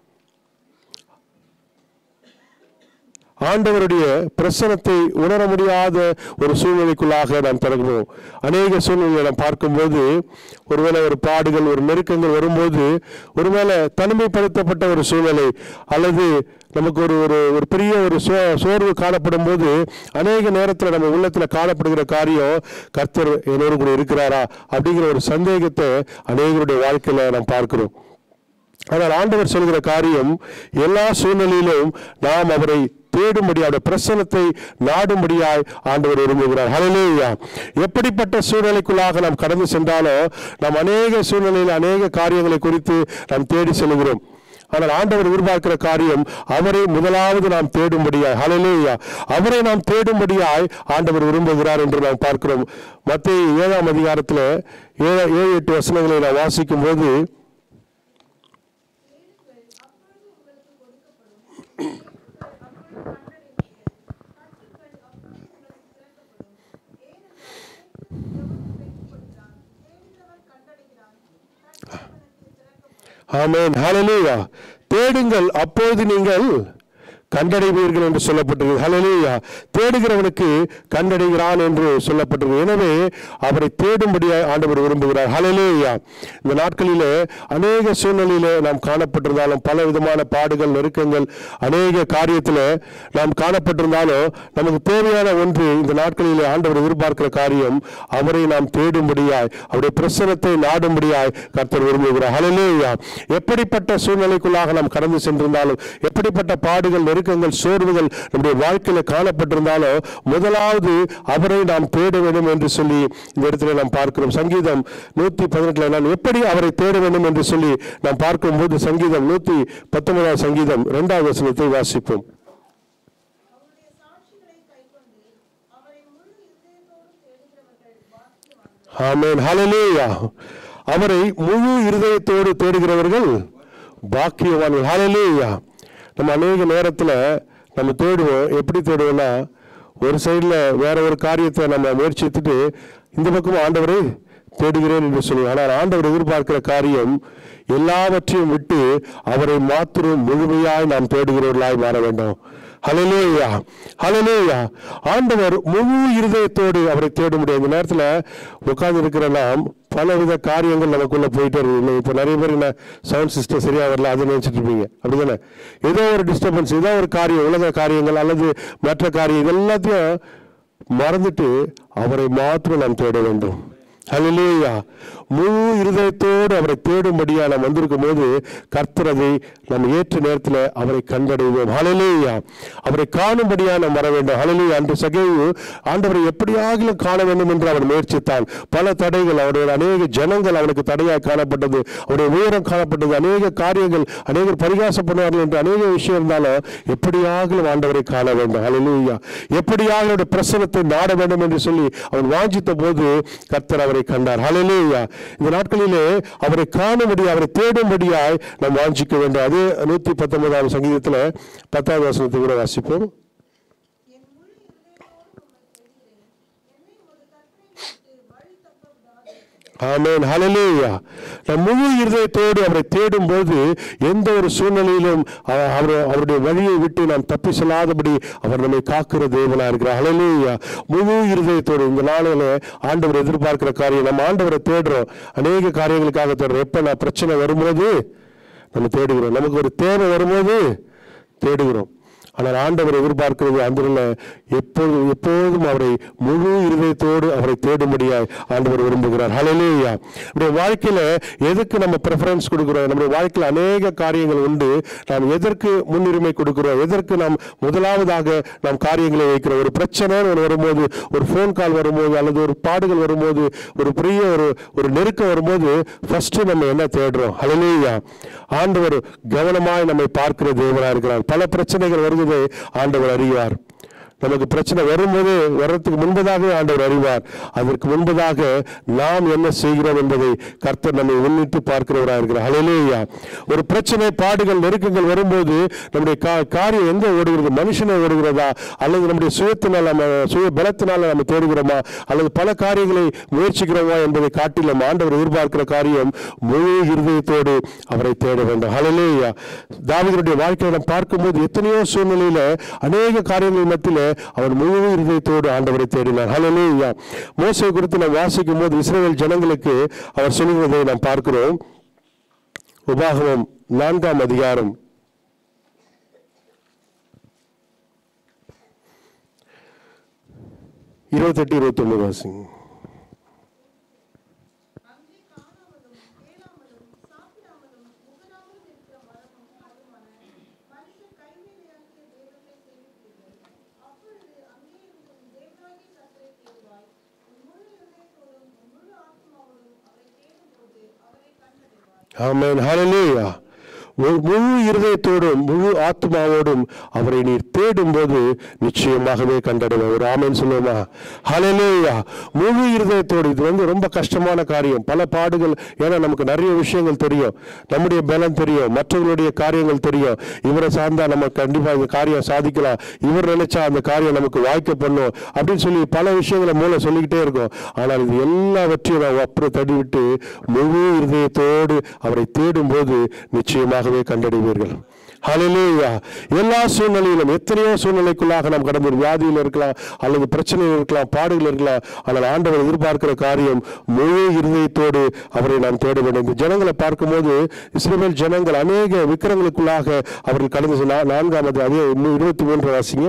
ஆண்டவருடைய பிரசனத்தை உணர முடியாத ஒரு சூழ்நிலைக்குள்ளாக நாம் தொடங்குவோம் அநேக சூழ்நிலைகளை நாம் பார்க்கும்போது ஒருவேளை ஒரு பாடுகள் ஒரு நெருக்கங்கள் வரும்போது ஒருவேளை தனிமைப்படுத்தப்பட்ட ஒரு சூழ்நிலை அல்லது நமக்கு ஒரு ஒரு ஒரு பெரிய ஒரு சோ சோர்வு காணப்படும் போது அநேக நேரத்தில் நம்ம உள்ளத்தில் காணப்படுகிற காரியம் கர்த்தர் என்னோடு கூட இருக்கிறாரா அப்படிங்கிற ஒரு சந்தேகத்தை அநேகருடைய வாழ்க்கையில நாம் பார்க்கிறோம் ஆனால் ஆண்டவர் சொல்கிற காரியம் எல்லா சூழ்நிலையிலும் நாம் அவரை தேடும்படி அவருடைய பிரசனத்தை நாடும்படியாய் ஆண்டவர் விரும்புகிறார் ஹalleluya எப்படிப்பட்ட சூழ்நிலைக்குள்ளாக நாம் கடந்து சென்றாலும் நாம் அநேக சூழ்நிலையில் அநேக காரியங்களை குறித்து நாம் தேடி செல்கிறோம் ஆனால் ஆண்டவர் எதிர்பார்க்கிற காரியம் அவரை முதலாவது நாம் தேடும்படியாய் ஹalleluya அவரை நாம் தேடும்படியாய் ஆண்டவர் விரும்புகிறார் என்று நாம் பார்க்கிறோம் மத்திய ஏழாம் அதிகாரத்தில் ஏழு ஏழு எட்டு வசனங்களை நாம் வாசிக்கும் போது ஆமென் ஹalleluya தேடுங்கள் அப்போது நீங்கள் கண்டடைவீர்கள் என்று சொல்லப்பட்டிருக்கு ஹalleluya தேடுகிறவனுக்கு கண்டடைகிறான் என்று சொல்லப்பட்டிருக்கு எனவே அவரை தேடும்படியாக ஆண்டவர் விரும்புகிறார் ஹalleluya இந்த நாட்களிலே அநேக சூழ்நிலையிலே நாம் காணப்பட்டிருந்தாலும் பல விதமான பாடுகள் நெருக்கங்கள் அநேக காரியத்தில் நாம் காணப்பட்டிருந்தாலும் நமக்கு தேவையான ஒன்று இந்த நாட்களிலே ஆண்டவர் எதிர்பார்க்கிற காரியம் அவரை நாம் தேடும்படியாய் அவருடைய பிரசனத்தை நாடும்படியாய் கர்த்தர் விரும்புகிறார் ஹalleluya எப்படிப்பட்ட சூழ்நிலைக்குள்ளாக நாம் கடந்து சென்றிருந்தாலும் எப்படிப்பட்ட பாடுகள் நெருக்கங்கள் சோர்வுகள் நம்முடைய வாழ்க்கையில காணப்பட்டிருந்தாலும் முதலாவது அவரை நாம் தேட வேண்டும் என்று சொல்லி இந்த இடத்துல நாம் பார்க்கிறோம் சங்கீதம் நூத்தி பதினெட்டுல நான் எப்படி அவரை தேட வேண்டும் என்று சொல்லி நாம் பார்க்கும்போது சங்கீதம் நூத்தி பத்தொன்பதாம் சங்கீதம் இரண்டாவது வசனத்தை வாசிப்போம் அவருடைய சாட்சிகளை கைக்கொண்டு அவரை முழு இதயத்தோடு தேடுகிறவர்கள் பாக்கியவான்கள் ஆமென் ஹalleluya அவரை முழு இருதயத்தோடு தேடுகிறவர்கள் பாக்கியவான்கள் ஹalleluya நம்ம அநேக நேரத்தில் நம்ம தேடுவோம் எப்படி தேடுவோம்னா ஒரு சைடில் வேற ஒரு காரியத்தை நம்ம முயற்சித்துட்டு இந்த பக்கம் ஆண்டவரை தேடுகிறேன் என்று சொல்லுவோம் ஆனால் ஆண்டவர் எதிர்பார்க்கிற காரியம் எல்லாவற்றையும் விட்டு அவரை மாத்திரம் முழுமையாய் நாம் தேடுகிறவர்களாய் மாற வேண்டும் ஹalleluya ஹalleluya ஆண்டவர் முழு இருதயத்தோடு அவரை தேட முடியும் இந்த நேரத்தில் உட்கார்ந்து இருக்கிற நாம் பலவித காரியங்கள் நமக்குள்ள போயிட்டே இருக்கு இப்போ நிறைய பேர் என்ன சவுண்ட் சிஸ்டம் சரியா வரல அதை நினைச்சிட்டு இருப்பீங்க அப்படிதானே ஏதோ ஒரு டிஸ்டர்பன்ஸ் ஏதோ ஒரு காரியம் உலக காரியங்கள் அல்லது மற்ற காரியம் இது எல்லாத்தையும் மறந்துட்டு அவரை மாத்திரம் நாம் தேட வேண்டும் ஹalleluya முழு இருதயத்தோடு அவரை தேடும்படியா நாம் வந்திருக்கும் போது கர்த்தர் அதை நம்ம ஏற்ற நேரத்தில் அவரை கண்டடைவோம் ஹalleluya அவரை காணும்படியா நாம் வர வேண்டும் ஹalleluya அன்று சகேயு ஆண்டவரை எப்படியாகிலும் காண வேண்டும் என்று அவர் முயற்சித்தான் பல தடைகள் அவருடைய அநேக ஜனங்கள் அவனுக்கு தடையாய் காணப்பட்டது அவருடைய உயரம் காணப்பட்டது அநேக காரியங்கள் அநேகர் பரிகாசப்படுவார்கள் என்று அநேக விஷயம் இருந்தாலும் எப்படியாகிலும் ஆண்டவரை காண வேண்டும் ஹalleluya எப்படியாக அவருடைய பிரசனத்தை நாட வேண்டும் என்று சொல்லி அவன் வாஞ்சித்த போது கர்த்தர் அவரை கண்டார் ஹalleluya இந்த நாட்களிலே அவரை காணும்படி அவரை தேடும்படியாய் நாம் வாஞ்சிக்க வேண்டும் அதே நூத்தி பத்தொன்பதாம் சங்கீதத்துல பத்தாவது வசனத்தை கூட வாசிப்போம் என் முழு இதயத்தோடு உம்மை தேடுகிறேன் என்னை ஒரு கற்பனை விட்டு வழி தப்ப விடாதே ஆமென் ஹalleluya நம் முழு இருதயத்தோடு அவரை தேடும்போது எந்த ஒரு சூழ்நிலையிலும் அவ- அவர் அவருடைய வழியை விட்டு நாம் தப்பி செல்லாதபடி அவர் நம்மை காக்கிற தேவனா இருக்கிறார் ஹalleluya முழு இருதயத்தோடு இந்த நாளில ஆண்டவர் எதிர்பார்க்கிற காரியம் நம்ம ஆண்டவரை தேடுறோம் அநேக காரியங்களுக்காக தேடுறோம் எப்ப நான் பிரச்சனை வரும்போது நம்ம தேடுகிறோம் நமக்கு ஒரு தேவை வரும்போது தேடுகிறோம் ஆனால் ஆண்டவர் எதிர்பார்க்கிறது அந்த எப்போதும் எப்போதும் அவரை முழு இருதயத்தோடு அவரை தேடும்படியாய் ஆண்டவர் விரும்புகிறார் ஹalleluya நம்முடைய வாழ்க்கையில எதுக்கு நம்ம ப்ரெஃபரன்ஸ் கொடுக்கிறோம் நம்முடைய வாழ்க்கையில் அநேக காரியங்கள் உண்டு நாம் எதற்கு முன்னுரிமை கொடுக்கிறோம் எதற்கு நாம் முதலாவதாக நாம் காரியங்களை வைக்கிறோம் ஒரு பிரச்சனைன்னு ஒன்று வரும்போது ஒரு ஃபோன் கால் வரும்போது அல்லது ஒரு பாடுகள் வரும்போது ஒரு பெரிய ஒரு ஒரு நெருக்கம் வரும்போது ஃபர்ஸ்ட் நம்ம என்ன தேடுறோம் ஹalleluya ஆண்டவர் கவனமாய் நம்மை பார்க்கிற தேவனாக இருக்கிறார் பல பிரச்சனைகள் வருவதை ஆண்டவர் அறிவார் நமக்கு பிரச்சனை வரும்போது வர்றதுக்கு முன்பதாகவே ஆண்டவர் அறிவார் அதற்கு முன்பதாக நாம் என்ன செய்கிறோம் என்பதை கர்த்தர் நம்மை உன்னிட்டு பார்க்கிறவராக இருக்கிறார் ஹalleluya ஒரு பிரச்சனை பாடுகள் நெருக்கங்கள் வரும்போது நம்முடைய கா- காரியம் எங்க ஓடுகிறது மனுஷனை ஓடுகிறதா அல்லது நம்முடைய சுயத்தினால் நம்ம சுய பலத்தினால நம்ம தேடுகிறோமா அல்லது பல காரியங்களை முயற்சிக்கிறோமா என்பதை காட்டிலும் ஆண்டவர் எதிர்பார்க்கிற காரியம் முழு இருதயத்தோடு அவரை தேட வேண்டும் ஹalleluya தாவீதுடைய வாழ்க்கையை நாம் பார்க்கும்போது எத்தனையோ சூழ்நிலையில அநேக காரியங்கள் மத்தியில அவர் முழு இருதயத்தோடு ஆண்டவரை தேடினார் ஹalleluya மோசே குறித்து நாம் வாசிக்கும் போது இஸ்ரேல் ஜனங்களுக்கு அவர் சொல்லுவதை நாம் பார்க்கிறோம் உபாகமம் நான்காம் அதிகாரம் இருபத்தெட்டு இருபத்தி ஒன்பது வாசிங்க அங்கே காணாமலும் கேளாமலும் சாப்பிடாமலும் முகராமலும் இருக்கிற மரமும் அதுமான மனுஷர் கைவேலையாகிய தேவத்தை சேவிப்பீர்கள் அப்பொழுது அங்கே இருக்கும் தேவனாகிய கர்த்தரை தேடுவாய் உன் முழு இருதயத்தோடும் உன் முழு ஆத்மாவோடும் அவரை தேடும்போது அவரை கண்டடைவாய் ஆமென் ஹalleluya ஒரு முழு இருதயத்தோடும் முழு ஆத்மாவோடும் அவரை நீர் தேடும்போது நிச்சயமாகவே கண்டடைவோம் ஒரு ஆமென் சொல்லுவோமா ஹalleluya முழு இருதயத்தோடு இது வந்து ரொம்ப கஷ்டமான காரியம் பல பாடுகள் ஏன்னா நமக்கு நிறைய விஷயங்கள் தெரியும் நம்முடைய பலம் தெரியும் மற்றவர்களுடைய காரியங்கள் தெரியும் இவரை சார்ந்தா நம்ம கண்டிப்பா இந்த காரியம் சாதிக்கலாம் இவர் நினைச்சா அந்த காரியம் நமக்கு வாய்க்க பண்ணும் அப்படின்னு சொல்லி பல விஷயங்களை மூலம் சொல்லிக்கிட்டே இருக்கும் ஆனால் இது எல்லாவற்றையும் நாம் அப்புறம் தள்ளிவிட்டு முழு இருதயத்தோடு அவரை தேடும்போது நிச்சயமாகவே கண்டடைவீர்கள் ஹalleluya எல்லா சூழ்நிலையிலும் எத்தனையோ சூழ்நிலைக்குள்ளாக நாம் கடந்து வியாதியில் இருக்கலாம் அல்லது பிரச்சனையில் இருக்கலாம் பாடுகள் இருக்கலாம் ஆனால் ஆண்டவர் எதிர்பார்க்கிற காரியம் முழு இருதயத்தோடு அவரை நாம் தேட வேண்டும் இந்த ஜனங்களை பார்க்கும்போது இஸ்ரேல் ஜனங்கள் அநேக விக்கிரங்களுக்குள்ளாக அவர்கள் கடந்து செல்ல- நான்காவது அதே இன்னும் இருபத்தி மூன்று வாசிங்க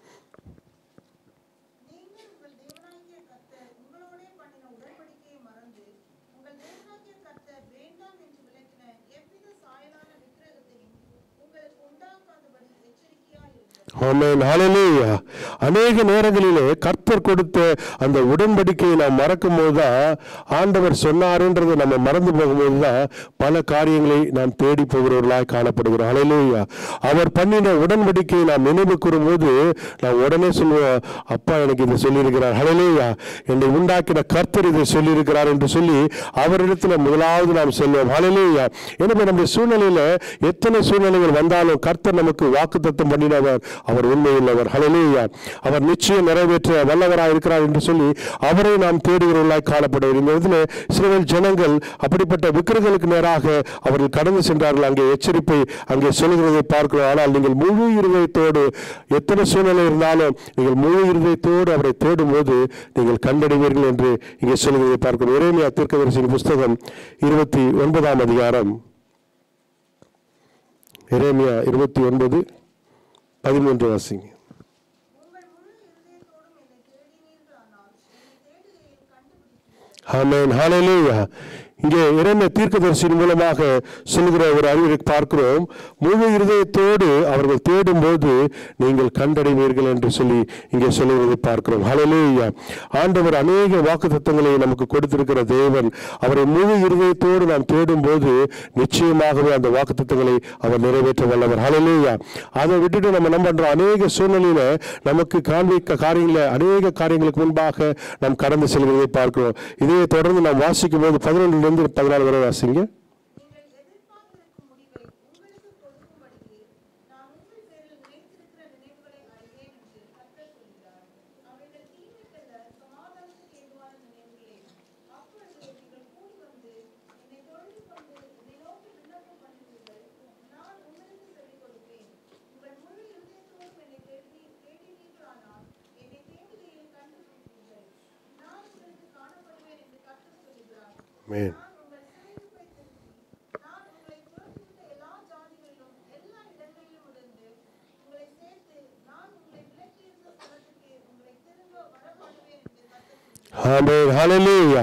நீங்கள் உங்கள் தேவனாகிய கர்த்தர் உங்களோடே பண்ணின உடன்படிக்கையை மறந்து உங்கள் தேவனாகிய கர்த்தர் வேண்டாம் என்று விலக்கின எவ்வித சாயலான விக்கிரகத்தையும் உங்களுக்கு உண்டாக்காதபடி எச்சரிக்கையாயிருங்கள் ஆமென் ஹalleluya அநேக நேரங்களிலே கர்த்தர் கொடுத்த அந்த உடன்படிக்கையை நாம் மறக்கும் போதுதான் ஆண்டவர் சொன்னாருன்றதை நம்ம மறந்து போகும்போது தான் பல காரியங்களை நாம் தேடி போகிறவர்களாய் காணப்படுகிறோம் ஹalleluya அவர் பண்ணின உடன்படிக்கையை நாம் நினைவு கூறும்போது நான் உடனே சொல்லுவோம் அப்பா எனக்கு இதை சொல்லியிருக்கிறார் ஹalleluya என்னை உண்டாக்கின கர்த்தர் இதை சொல்லியிருக்கிறார் என்று சொல்லி அவரிடத்தில் முதலாவது நாம் செல்வோம் ஹalleluya எனவே நம்முடைய சூழ்நிலையில எத்தனை சூழ்நிலைகள் வந்தாலும் கர்த்தர் நமக்கு வாக்குத்தத்தம் பண்ணினவர் அவர் உண்மையுள்ளவர் ஹalleluya அவர் நிச்சயம் நிறைவேற்ற வல்லவராய் இருக்கிறார் என்று சொல்லி அவரை நாம் தேடுகிறவர்களாய் காணப்படுவது இந்த இடத்துல இஸ்ரவேல் ஜனங்கள் அப்படிப்பட்ட விக்கிரங்களுக்கு நேராக அவர்கள் கடந்து சென்றார்கள் அங்கே எச்சரிப்பை அங்கே சொல்லுகிறதை பார்க்கிறோம் ஆனால் நீங்கள் முழு இருதயத்தோடு எத்தனை சூழ்நிலை இருந்தாலும் நீங்கள் முழு இருதயத்தோடு அவரை தேடும்போது நீங்கள் கண்டடைவீர்கள் என்று இங்கே சொல்லுகிறதை பார்க்கிறோம் இறைமையா தீர்க்கதரிசியின் புஸ்தகம் இருபத்தி ஒன்பதாம் அதிகாரம் எரேமியா இருபத்தி ஒன்பது பதிமூன்று வாசிங்க உங்கள் முழு இருதயத்தோடும் என்னை தேடினீர்களானால் என்னை தேடுகையில் கண்டுபிடிப்பீர்கள் ஆமென் ஹalleluya இங்கே இறைமை தீர்க்கதரிசியின் மூலமாக சொல்லுகிற ஒரு அறிவுரை பார்க்கிறோம் முழு இருதயத்தோடு அவர்கள் தேடும்போது நீங்கள் கண்டடைவீர்கள் என்று சொல்லி இங்கே சொல்லுவதை பார்க்கிறோம் ஹalleluya ஆண்டவர் அநேக வாக்குத்தத்தங்களை நமக்கு கொடுத்திருக்கிற தேவன் அவரை முழு இருதயத்தோடு நாம் தேடும்போது நிச்சயமாகவே அந்த வாக்குத்தத்தங்களை அவர் நிறைவேற்ற வல்லவர் ஹalleluya அதை விட்டுட்டு நம்ம என்ன பண்றோம் அநேக சூழ்நிலையில நமக்கு காண்பிக்க காரியங்கள அநேக காரியங்களுக்கு முன்பாக நாம் கடந்து செல்கிறதை பார்க்கிறோம் இதையே தொடர்ந்து நாம் வாசிக்கும் போது பதினொன்றுல இருந்து பதினாலு வரை வாசிங்க நீங்கள் எதிர்பார்த்திருக்கும் முடிவை உங்களுக்கு கொடுக்கும்படிக்கு நான் உங்கள் பேரில் நினைத்திருக்கிற நினைவுகளை அறிவேன் என்று கர்த்தர் சொல்கிறார் அவைகள் தீமைக்கல்ல சமாதானத்துக்கு ஏதுவான நினைவுகளே அப்பொழுது நீங்கள் கூடி வந்து என்னை தொழுது கொண்டு என்னை நோக்கி விண்ணப்பம் பண்ணுவீர்கள் நான் உங்களுக்கு செவி கொடுப்பேன் உங்கள் முழு இருதயத்தோடும் என்னை தேடி தேடினீர்களானால் என்னை தேடுகையில் கண்டுபிடிப்பீர்கள் நான் உங்களுக்கு காணப்படுவேன் என்று கர்த்தர் சொல்கிறார் ஆமென் நான் உங்கள் சிறையிருப்பை திருப்பி, நான் உங்களை துரத்திவிட்ட எல்லா ஜாதிகளிலும், எல்லா இடங்களிலும் இருந்து உங்களை சேர்த்து, நான் உங்களை விலக்கியிருந்த ஸ்தலத்துக்கு உங்களை திரும்ப வரமாட்டுவேன் என்று கர்த்தர் சொல்கிறார். ஆமென் ஹalleluya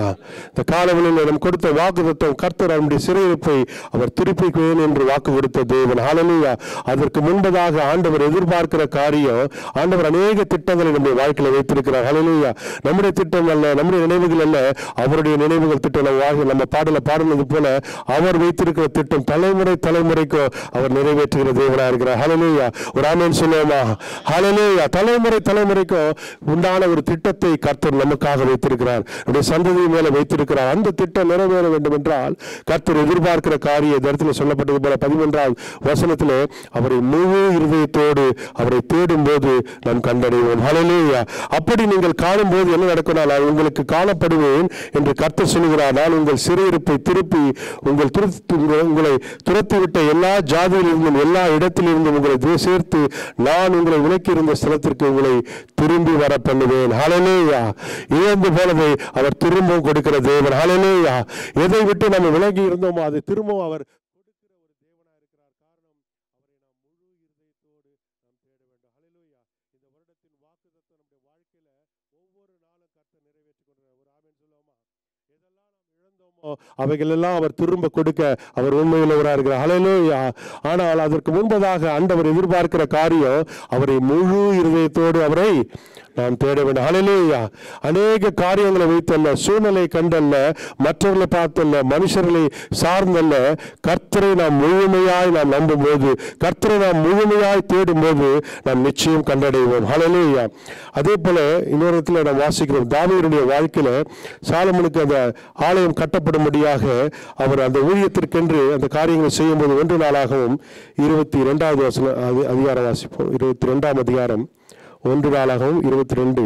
இந்த காலவெளியில் நம்ம கொடுத்த வாக்குத்தத்தம் கர்த்தர் அவனுடைய சிறையிருப்பை அவர் திருப்பிக்குவேன் என்று வாக்கு கொடுத்த தேவன் ஹalleluya அதற்கு முன்பதாக ஆண்டவர் எதிர்பார்க்கிற காரியம் ஆண்டவர் அநேக திட்டங்களை நம்முடைய வாழ்க்கையில வைத்திருக்கிறார் ஹalleluya நம்முடைய திட்டம் அல்ல நம்முடைய நினைவுகள் அல்ல அவருடைய நினைவுகள் திட்டம் நம்ம வாழ்க்கை நம்ம பாடல பாடுனது போல அவர் வைத்திருக்கிற திட்டம் தலைமுறை தலைமுறைக்கும் அவர் நிறைவேற்றுகிற தேவனா இருக்கிறார் ஹalleluya ஒரு ஆமென் சொல்லுவோமா ஹalleluya தலைமுறை தலைமுறைக்கும் உண்டான ஒரு திட்டத்தை கர்த்தர் நமக்காக வைத்திருக்கிறார் நம்முடைய சந்ததி மேல வைத்திருக்கிறார் அந்த திட்டம் நிறைவேற வேண்டும் என்றால் கர்த்தர் எதிர்பார்க்கிற காரியம் இந்த இடத்துல சொல்லப்பட்டது போல பதிமூன்றாம் வசனத்திலே அவரை முழு இருதயத்தோடு அவரை தேடும் போது நாம் கண்டடைவோம் ஹalleluya அப்படி நீங்கள் காணும்போது என்ன நடக்கும் நான் உங்களுக்கு காணப்படுவேன் என்று கர்த்தர் சொல்கிறார் நான் உங்கள் சிறையிருப்பை திருப்பி உங்கள் துரத்து உங்கள்- உங்களை துரத்திவிட்ட எல்லா ஜாதியிலிருந்தும் எல்லா இடத்திலிருந்தும் உங்களை தே- சேர்த்து நான் உங்களை விலக்கி இருந்த ஸ்தலத்திற்கு உங்களை திரும்பி வர பண்ணுவேன் ஹalleluya இழந்து போனதை அவர் திரும்பவும் கொடுக்கிற தேவன் ஹalleluya எதை விட்டு நம்ம விலகி இருந்தோமோ அதை திரும்பவும் அவர் கொடுக்கிற ஒரு தேவனா இருக்கிறார் காரணம் அவரை நாம் முழு இருதயத்தோடு நாம் தேட வேண்டும் ஹalleluya இந்த வருடத்தின் வாக்குத்தத்தம் நம்முடைய வாழ்க்கையில ஒவ்வொரு நாளும் கர்த்தர் நிறைவேற்றி கொண்டிருக்கிறார் ஒரு ஆமென் சொல்லுவோமா எதெல்லாம் நாம் இழந்தோமோ அவைகளெல்லாம் அவர் திரும்ப கொடுக்க அவர் உண்மையுள்ளவராக இருக்கிறார் ஹalleluya ஆனால் அதற்கு முன்பதாக ஆண்டவர் எதிர்பார்க்கிற காரியம் அவரை முழு இருதயத்தோடு அவரை நாம் தேட வேண்டும் ஹalleluya அநேக காரியங்களை வைத்தல்ல சூழ்நிலை கண்டல்ல மற்றவர்களை பார்த்தல்ல மனுஷர்களை சார்ந்தல்ல கர்த்தரை நாம் முழுமையாய் நாம் நம்பும்போது கர்த்தரை நாம் முழுமையாய் தேடும்போது நாம் நிச்சயம் கண்டடைவோம் ஹalleluya அதே போல இன்னொரு இடத்துல நாம் வாசிக்கிறோம் தாவீதுடைய வாழ்க்கையில சாலமனுக்கு அந்த ஆலயம் கட்டப்படும்படியாக அவர் அந்த ஊழியத்திற்கென்று அந்த காரியங்களை செய்யும்போது ஒன்று நாளாகவும் இருபத்தி இரண்டாவது வசன அதி- அதிகாரம் வாசிப்போம் இருபத்தி ரெண்டாம் அதிகாரம் ஒன்று நாளாகவும் இருபத்தி ரெண்டு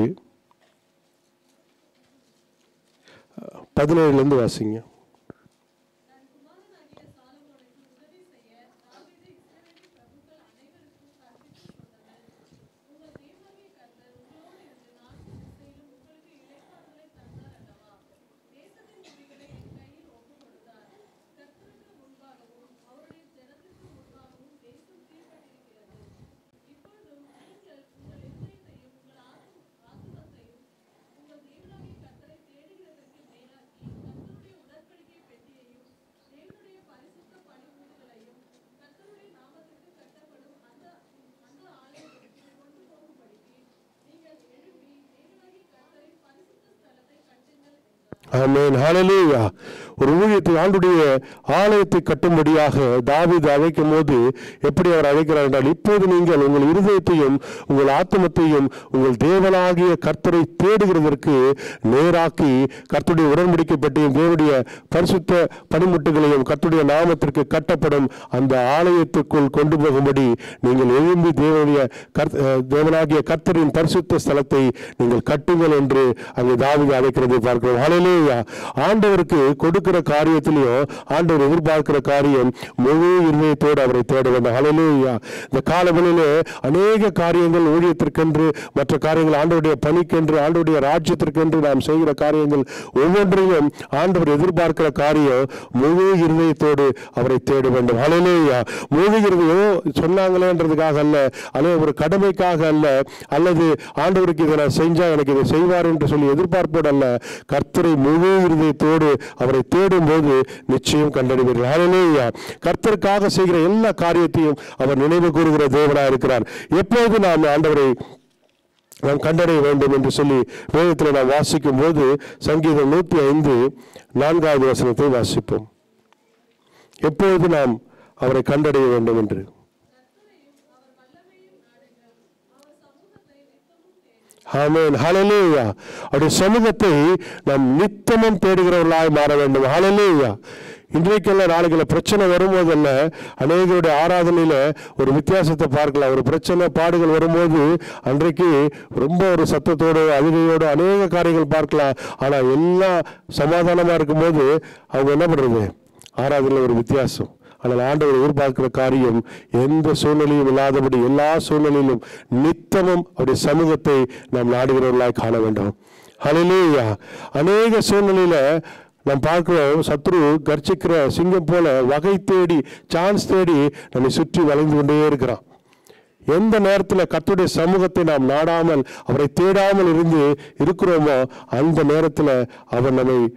பதினேழுலேருந்து வாசிங்க ஆமென் ஹalleluya ஒரு ஊழியத்தை ஆண்டுடைய ஆலயத்தை கட்டும்படியாக தாவீது அழைக்கும் போது எப்படி அவர் அழைக்கிறார் என்றால் இப்போது நீங்கள் உங்கள் இருதயத்தையும் உங்கள் ஆத்மத்தையும் உங்கள் தேவனாகிய கர்த்தரை தேடுகிறதற்கு நேராக்கி கர்த்தருடைய உடன்படிக்கை பெட்டியும் தேவனுடைய பரிசுத்த பணிமுட்டுகளையும் கர்த்தருடைய நாமத்திற்கு கட்டப்படும் அந்த ஆலயத்துக்குள் கொண்டு போகும்படி நீங்கள் எழும்பி தேவனுடைய கர்த்த- அஹ் தேவனாகிய கர்த்தரின் பரிசுத்த ஸ்தலத்தை நீங்கள் கட்டுங்கள் என்று அங்கே தாவீது அழைக்கிறதை பார்க்கிறோம் ஹalleluya ஆண்டவருக்கு கொடுக்கிற காரியத்திலையும் ஆண்டவர் எதிர்பார்க்கிற காரியம் முழு இருதயத்தோடு அவரை தேட வேண்டும் ஹalleluya இந்த காலவெளியிலே அநேக காரியங்கள் ஊழியத்திற்கென்று மற்ற காரியங்கள் ஆண்டவருடைய பணிக்கென்று ஆண்டவருடைய ராஜ்யத்திற்கென்று நாம் செய்கிற காரியங்கள் ஒவ்வொன்றையும் ஆண்டவர் எதிர்பார்க்கிற காரியம் முழு இருதயத்தோடு அவரை தேட வேண்டும் ஹalleluya முழு இருதயம் சொன்னாங்களேன்றதுக்காக அல்ல அல்லது ஒரு கடமைக்காக அல்ல அல்லது ஆண்டவருக்கு இதை நான் செஞ்சா எனக்கு இதை செய்வார் என்று சொல்லி எதிர்பார்ப்போடு அல்ல கர்த்தரை முழு இருதயத்தோடு அவரை தேடும் போது நிச்சயம் கண்டறிவீர்கள் ஹalleluya கர்த்தருக்காக செய்கிற எல்லா காரியத்தையும் அவர் நினைவு கூறுகிற தேவனாக இருக்கிறார் எப்போது நாம் ஆண்டவரை நாம் கண்டறிய வேண்டும் என்று சொல்லி வேதத்தில் நாம் வாசிக்கும் போது சங்கீதம் நூற்றி ஐந்து நான்காவது வசனத்தை வாசிப்போம் எப்பொழுது நாம் அவரை கண்டறிய வேண்டும் என்று ஆமென் ஹalleluya அவருடைய சமூகத்தை நாம் நித்தமும் தேடுகிறவர்களாய் மாற வேண்டும் ஹalleluya இன்றைக்கெல்லாம் நாளைக்குள்ள பிரச்சனை வரும்போதல்ல அநேகருடைய ஆராதனையில ஒரு வித்தியாசத்தை பார்க்கலாம் ஒரு பிரச்சனை பாடுகள் வரும்போது அன்றைக்கு ரொம்ப ஒரு சத்தத்தோடு அழுகையோடு அநேக காரியங்கள் பார்க்கலாம் ஆனா எல்லாம் சமாதானமா இருக்கும்போது அவங்க என்ன பண்றது ஆராதனையில் ஒரு வித்தியாசம் ஆனால் ஆண்டவர் எதிர்பார்க்கிற காரியம் எந்த சூழ்நிலையும் இல்லாதபடி எல்லா சூழ்நிலையிலும் நித்தமும் அவருடைய சமூகத்தை நாம் நாடுகிறவர்களாய் காண வேண்டும் ஹalleluya அநேக சூழ்நிலையில நாம் பார்க்கிறோம் சத்ரு கர்ச்சிக்கிற சிங்கம் போல வகை தேடி சான்ஸ் தேடி நம்மை சுற்றி வளைந்து கொண்டே இருக்கிறான் எந்த நேரத்தில் கர்த்தருடைய சமூகத்தை நாம் நாடாமல் அவரை தேடாமல் இருந்து இருக்கிறோமோ அந்த நேரத்தில் அவர் நம்மை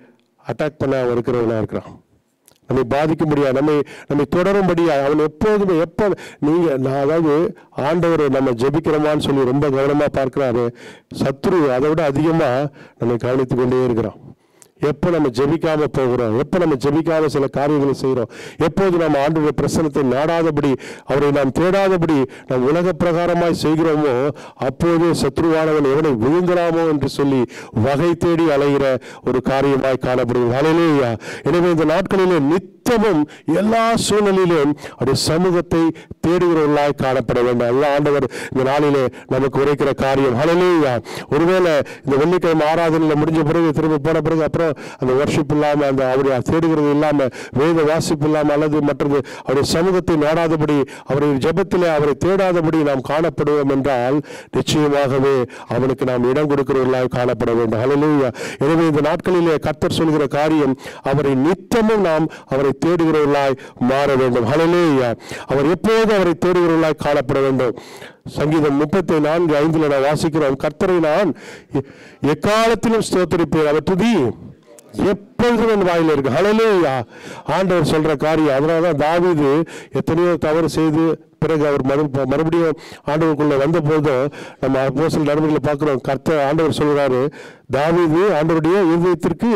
அட்டாக் பண்ண அவன் இருக்கிறவனா இருக்கிறான் நம்மை பாதிக்க முடியாது நம்மை நம்மை தொடரும்படியா அவன் எப்போதுமே எப்போ நீங்க நான் அதாவது ஆண்டவர் நம்ம ஜெபிக்கிறோமான்னு சொல்லி ரொம்ப கவனமா பார்க்கிறாரு சத்ரு அதை விட அதிகமா நம்மை கவனித்து கொண்டே இருக்கிறான் எப்போ நம்ம ஜெபிக்காம போகிறோம் எப்போ நம்ம ஜெபிக்காம சில காரியங்களை செய்கிறோம் எப்போது நம்ம ஆண்டுடைய பிரசனத்தை நாடாதபடி அவரை நாம் தேடாதபடி நாம் உலக பிரகாரமாய் செய்கிறோமோ அப்போதே சத்ருவானவன் எவனை விழுங்கலாமோ என்று சொல்லி வகை தேடி அலைகிற ஒரு காரியமாய் காணப்படுகிறது ஹalleluya எனவே இந்த நாட்களிலே நித்தமும் எல்லா சூழ்நிலையிலும் அவருடைய சமூகத்தை தேடுகிறவர்களாய் காணப்பட வேண்டும் அதுதான் ஆண்டவர் இந்த நாளிலே நமக்கு உரைக்கிற காரியம் ஹalleluya ஒருவேளை இந்த வெள்ளிக்கிழமை ஆராதனையில் முடிஞ்ச பிறகு திரும்ப போன பிறகு அப்புறம் அந்த வர்ஷிப் இல்லாம அந்த அவருடைய தேடுகிறது இல்லாம வேத வாசிப்பு இல்லாம அல்லது மற்றது அவருடைய சமூகத்தை நாடாதபடி அவருடைய ஜெபத்திலே அவரை தேடாதபடி நாம் காணப்படுவோம் என்றால் நிச்சயமாகவே அவனுக்கு நாம் இடம் கொடுக்கிறவர்களாய் காணப்பட வேண்டும் ஹalleluya எனவே இந்த நாட்களிலே கர்த்தர் சொல்கிற காரியம் அவரை நித்தமும் நாம் அவரை தேடுகிறவர்களாய் மாற வேண்டும் ஹalleluya அவர் எப்போது அவரை தேடுகிறவர்களாய் காணப்பட வேண்டும் சங்கீதம் முப்பத்தி நான்கு ஐந்துல நான் வாசிக்கிறோம் கர்த்தரை நான் எ- எக்காலத்திலும் ஸ்தோத்தரிப்பேன் அவர் துதி எப்பொழுதும் என் வாயில் இருக்கு ஹalleluya ஆண்டவர் சொல்ற காரியம் அதனால தான் தாவீது எத்தனையோ தவறு செய்து பிறகு அவர் மறு மறுபடியும் ஆண்டவருக்குள்ள வந்த போதும் நம்ம அப்போ சில நடைமுறைகளை பார்க்கிறோம் கர்த்தர் ஆண்டவர் சொல்றாரு தாவீது ஆண்டவருடைய இருதயத்திற்கு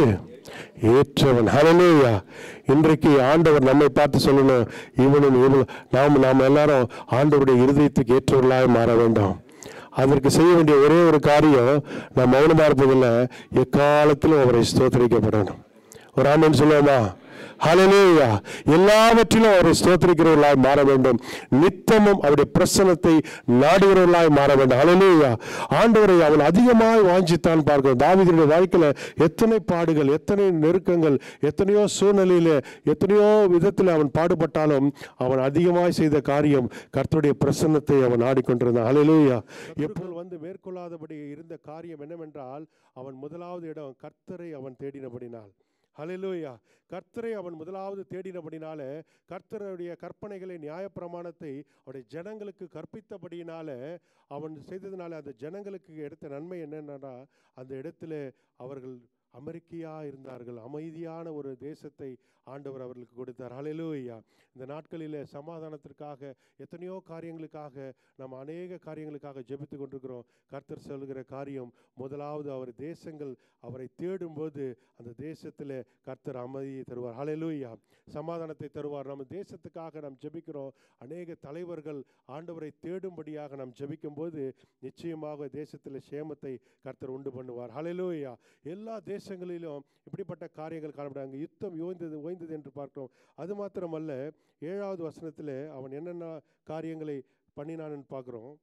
ஏற்றவன் ஹalleluya இன்றைக்கு ஆண்டவர் நம்மை பார்த்து சொல்லணும் இவனும் இவனும் நாம் நாம் எல்லாரும் ஆண்டவருடைய இருதயத்துக்கு ஏற்றவர்களாய் மாற வேண்டும் அதற்கு செய்ய வேண்டிய ஒரே ஒரு காரியம் நாம் மௌனமா இருப்பதில்லை எக்காலத்திலும் அவரை ஸ்தோத்திரிக்கப்படணும் ஒரு ஆமேன் சொல்லுவோமா ஹalleluya எல்லாவற்றிலும் அவரை ஸ்தோத்திரிக்கிறவர்களாய் மாற வேண்டும் நித்தமும் அவருடைய பிரசனத்தை நாடுகிறவர்களாய் மாற வேண்டும் ஹalleluya ஆண்டவரை அவன் அதிகமாய் வாஞ்சித்தான் பார்க்கிறோம் தாவீதுடைய வாழ்க்கையில எத்தனை பாடுகள் எத்தனை நெருக்கங்கள் எத்தனையோ சூழ்நிலையில எத்தனையோ விதத்தில் அவன் பாடுபட்டாலும் அவன் அதிகமாய் செய்த காரியம் கர்த்தருடைய பிரசன்னத்தை அவன் நாடிக்கொண்டிருந்தான் ஹalleluya எப்போது வந்து மேற்கொள்ளாதபடி இருந்த காரியம் என்னவென்றால் அவன் முதலாவது இடம் கர்த்தரை அவன் தேடினபடினால் ஹalleluya கர்த்தரை அவன் முதலாவது தேடினபடினால கர்த்தருடைய கற்பனைகளை நியாயப்பிரமாணத்தை அவருடைய ஜனங்களுக்கு கற்பித்தபடியினால அவன் செய்ததுனால அந்த ஜனங்களுக்கு எடுத்த நன்மை என்னன்னா அந்த இடத்துல அவர்கள் அமெரிக்கையா இருந்தார்கள் அமைதியான ஒரு தேசத்தை ஆண்டவர் அவர்களுக்கு கொடுத்தார் ஹalleluya இந்த நாட்களில் சமாதானத்திற்காக எத்தனையோ காரியங்களுக்காக நம்ம அநேக காரியங்களுக்காக ஜெபித்து கொண்டிருக்கிறோம் கர்த்தர் சொல்கிற காரியம் முதலாவது அவர் தேசங்கள் அவரை தேடும்போது அந்த தேசத்தில் கர்த்தர் அமைதியை தருவார் ஹalleluya சமாதானத்தை தருவார் நம்ம தேசத்துக்காக நாம் ஜெபிக்கிறோம் அநேக தலைவர்கள் ஆண்டவரை தேடும்படியாக நாம் ஜெபிக்கும்போது நிச்சயமாக தேசத்தில் சேமத்தை கர்த்தர் உண்டு பண்ணுவார் ஹalleluya எல்லா தேசங்களிலும் இப்படிப்பட்ட காரியங்கள் காணப்படுறாங்க யுத்தம் ஓய்ந்தது ஓய்ந்தது என்று பார்க்கிறோம் அது மாத்திரமல்ல ஏழாவது வசனத்தில் அவன் என்னென்ன காரியங்களை பண்ணினான்னு பார்க்குறோம்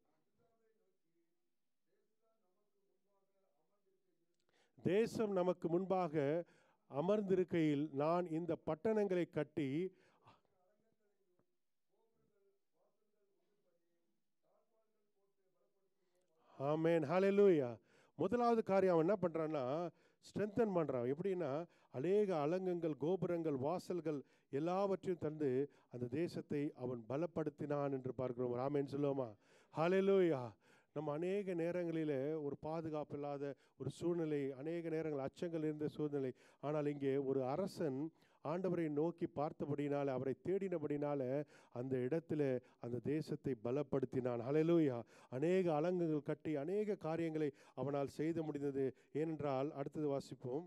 தேசம் நமக்கு முன்பாக அமர்ந்திருக்கையில் நான் இந்த பட்டணங்களை கட்டி ஆமேன் ஹalleluya முதலாவது காரியம் அவன் என்ன பண்றான்னா ஸ்ட்ரென்தன் பண்றான் எப்படின்னா அநேக அலங்கங்கள் கோபுரங்கள் வாசல்கள் எல்லாவற்றையும் தந்து அந்த தேசத்தை அவன் பலப்படுத்தினான் என்று பார்க்கிறோம் ராமேன் சொல்லுவோமா ஹalleluya நம்ம அநேக நேரங்களிலே ஒரு பாதுகாப்பு இல்லாத ஒரு சூழ்நிலை அநேக நேரங்கள் அச்சங்கள் இருந்த சூழ்நிலை ஆனால் இங்கே ஒரு அரசன் ஆண்டவரை நோக்கி பார்த்தபடினால அவரை தேடினபடினால அந்த இடத்துல அந்த தேசத்தை பலப்படுத்தினான் ஹalleluya அநேக அலங்குகள் கட்டி அநேக காரியங்களை அவனால் செய்த முடிந்தது ஏனென்றால் அடுத்தது வாசிப்போம்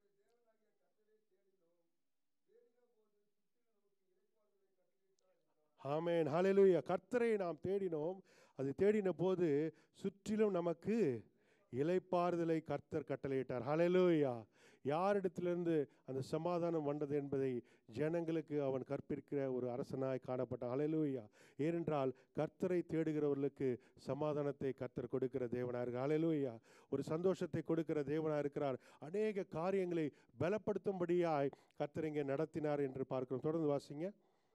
ஆமென் ஹalleluya கர்த்தரை நாம் தேடினோம் அது தேடின போது சுற்றிலும் நமக்கு இலைப்பாறுதலை கர்த்தர் கட்டளையிட்டார் ஹalleluya யாரிடத்திலிருந்து அந்த சமாதானம் வந்தது என்பதை ஜனங்களுக்கு அவன் கற்பிக்கிற ஒரு அரசனாய் காணப்பட்ட ஹalleluya ஏனென்றால் கர்த்தரை தேடுகிறவர்களுக்கு சமாதானத்தை கர்த்தர் கொடுக்கிற தேவனாக இருக்கு ஹalleluya ஒரு சந்தோஷத்தை கொடுக்கிற தேவனாக இருக்கிறார் அநேக காரியங்களை பலப்படுத்தும்படியாய் கர்த்தர் இங்கே நடத்தினார் என்று பார்க்கிறோம் தொடர்ந்து வாசிங்க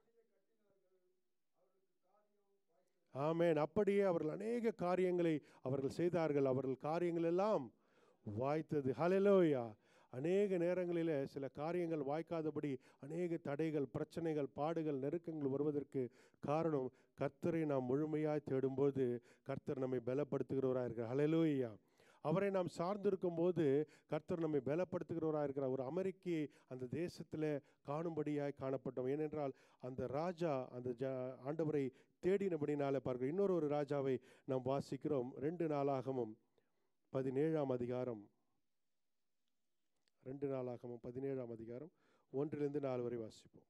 ஆமென் அப்படியே அவர்கள் அநேக காரியங்களை அவர்கள் செய்தார்கள் அவர்கள் காரியங்கள் எல்லாம் வாய்த்தது ஹalleluya அநேக நேரங்களிலே சில காரியங்கள் வாய்க்காதபடி அநேக தடைகள் பிரச்சனைகள் பாடுகள் நெருக்கங்கள் வருவதற்கு காரணம் கர்த்தரை நாம் முழுமையாய் தேடும்போது கர்த்தர் நம்மை பலப்படுத்துகிறவராக இருக்கிறார் ஹalleluya அவரை நாம் சார்ந்திருக்கும் போது கர்த்தர் நம்மை பலப்படுத்துகிறவராக இருக்கிறார் ஒரு அமெரிக்கி அந்த தேசத்தில் காணும்படியாய் காணப்பட்டோம் ஏனென்றால் அந்த ராஜா அந்த ஜ ஆண்டவரை தேடினபடினால பார்க்கிறோம் இன்னொரு ஒரு ராஜாவை நாம் வாசிக்கிறோம் ரெண்டு நாளாகமும் பதினேழாம் அதிகாரம் ரெண்டு நாளாகமும் பதினேழாம் அதிகாரம் ஒன்றிலிருந்து நாலு வரை வாசிப்போம்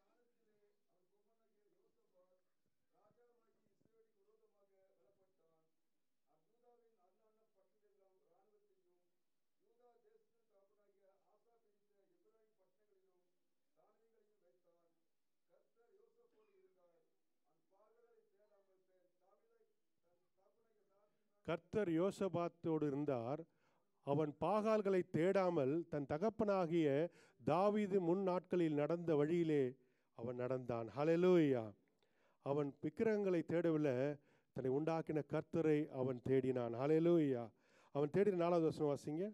கர்த்தர் யோசபாத்தோடு இருந்தார் அவன் பாகால்களை தேடாமல் தன் தகப்பனாகிய தாவீது முன் நாட்களில் நடந்த வழியிலே அவன் நடந்தான் ஹalleluya அவன் விக்கிரகங்களை தேடவில்லை தன்னை உண்டாக்கின கர்த்தரை அவன் தேடினான் ஹalleluya அவன் தேடின நாலாவது வசனம் வாசிங்க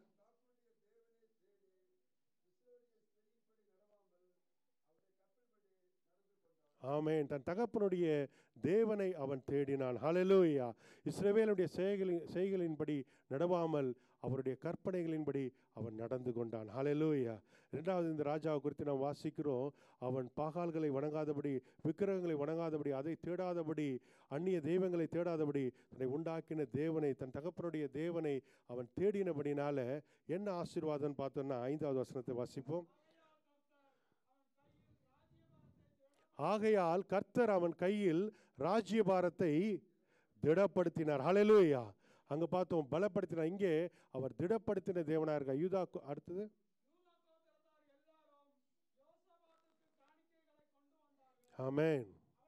ஆமென் தன் தகப்பனுடைய தேவனை அவன் தேடினான் ஹalleluya இஸ்ரவேலுடைய செய்களின் செய்களின்படி நடவாமல் அவருடைய கற்பனைகளின்படி அவன் நடந்து கொண்டான் ஹalleluya இரண்டாவது இந்த ராஜாவை குறித்து நாம் வாசிக்கிறோம் அவன் பாகால்களை வணங்காதபடி விக்கிரகங்களை வணங்காதபடி அதை தேடாதபடி அந்நிய தெய்வங்களை தேடாதபடி தன்னை உண்டாக்கின தேவனை தன் தகப்பனுடைய தேவனை அவன் தேடினபடினால என்ன ஆசீர்வாதம் பார்த்தோம்னா ஐந்தாவது வசனத்தை வாசிப்போம் ஆகையால் கர்த்தர் அவன் கையில் ராஜ்யபாரத்தை திடப்படுத்தினார் ஹalleluya அங்க பார்த்தோம் பலப்படுத்தினார் இங்கே அவர் திடப்படுத்தின தேவனா இருக்கா யூதா கு- அடுத்தது ஆமென்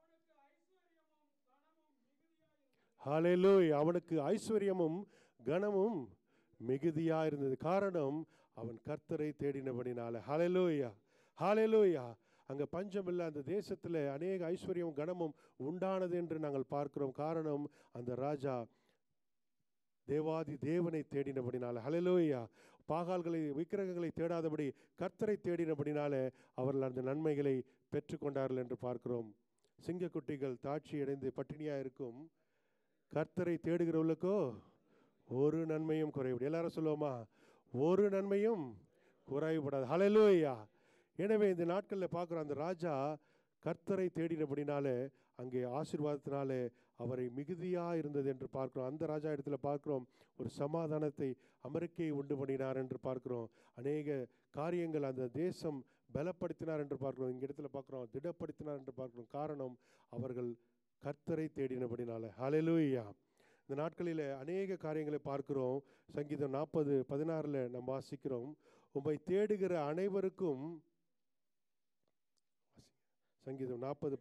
ஹalleluya அவனுக்கு ஐஸ்வர்யமும் கனமும் மிகுதியா இருந்தது காரணம் அவன் கர்த்தரை தேடினபடினால ஹalleluya ஹalleluya அங்க பஞ்சம் இல்லை அந்த தேசத்துல அநேக ஐஸ்வர்யமும் கனமும் உண்டானது என்று நாங்கள் பார்க்கிறோம் காரணம் அந்த ராஜா தேவாதி தேவனை தேடினபடினால ஹalleluya பாகால்களை விக்கிரகங்களை தேடாதபடி கர்த்தரை தேடினபடினால அவர்கள் அந்த நன்மைகளை பெற்றுக்கொண்டார்கள் என்று பார்க்கிறோம் சிங்கக்குட்டிகள் தாட்சி அடைந்து பட்டினியா இருக்கும் கர்த்தரை தேடுகிறவர்களுக்கோ ஒரு நன்மையும் குறைவிடும் எல்லாரும் சொல்லுவோமா ஒரு நன்மையும் குறைவுபடாது ஹalleluya எனவே இந்த நாட்களில் பார்க்குறோம் அந்த ராஜா கர்த்தரை தேடினபடினாலே அங்கே ஆசீர்வாதத்தினாலே அவரை மிகுதியா இருந்தது என்று பார்க்கிறோம் அந்த ராஜா இடத்துல பார்க்கிறோம் ஒரு சமாதானத்தை அமெரிக்கையை உண்டு பண்ணினார் என்று பார்க்கிறோம் அநேக காரியங்கள் அந்த தேசம் பலப்படுத்தினார் என்று பார்க்கிறோம் இங்க இடத்துல பார்க்கிறோம் திடப்படுத்தினார் என்று பார்க்கிறோம் காரணம் அவர்கள் கர்த்தரை தேடினபடினால ஹalleluya இந்த நாட்களில் அநேக காரியங்களை பார்க்கிறோம் சங்கீதம் நாற்பது பதினாறில் நம்ம வாசிக்கிறோம் உம்மை தேடுகிற அனைவருக்கும் சங்கீதம் நாற்பது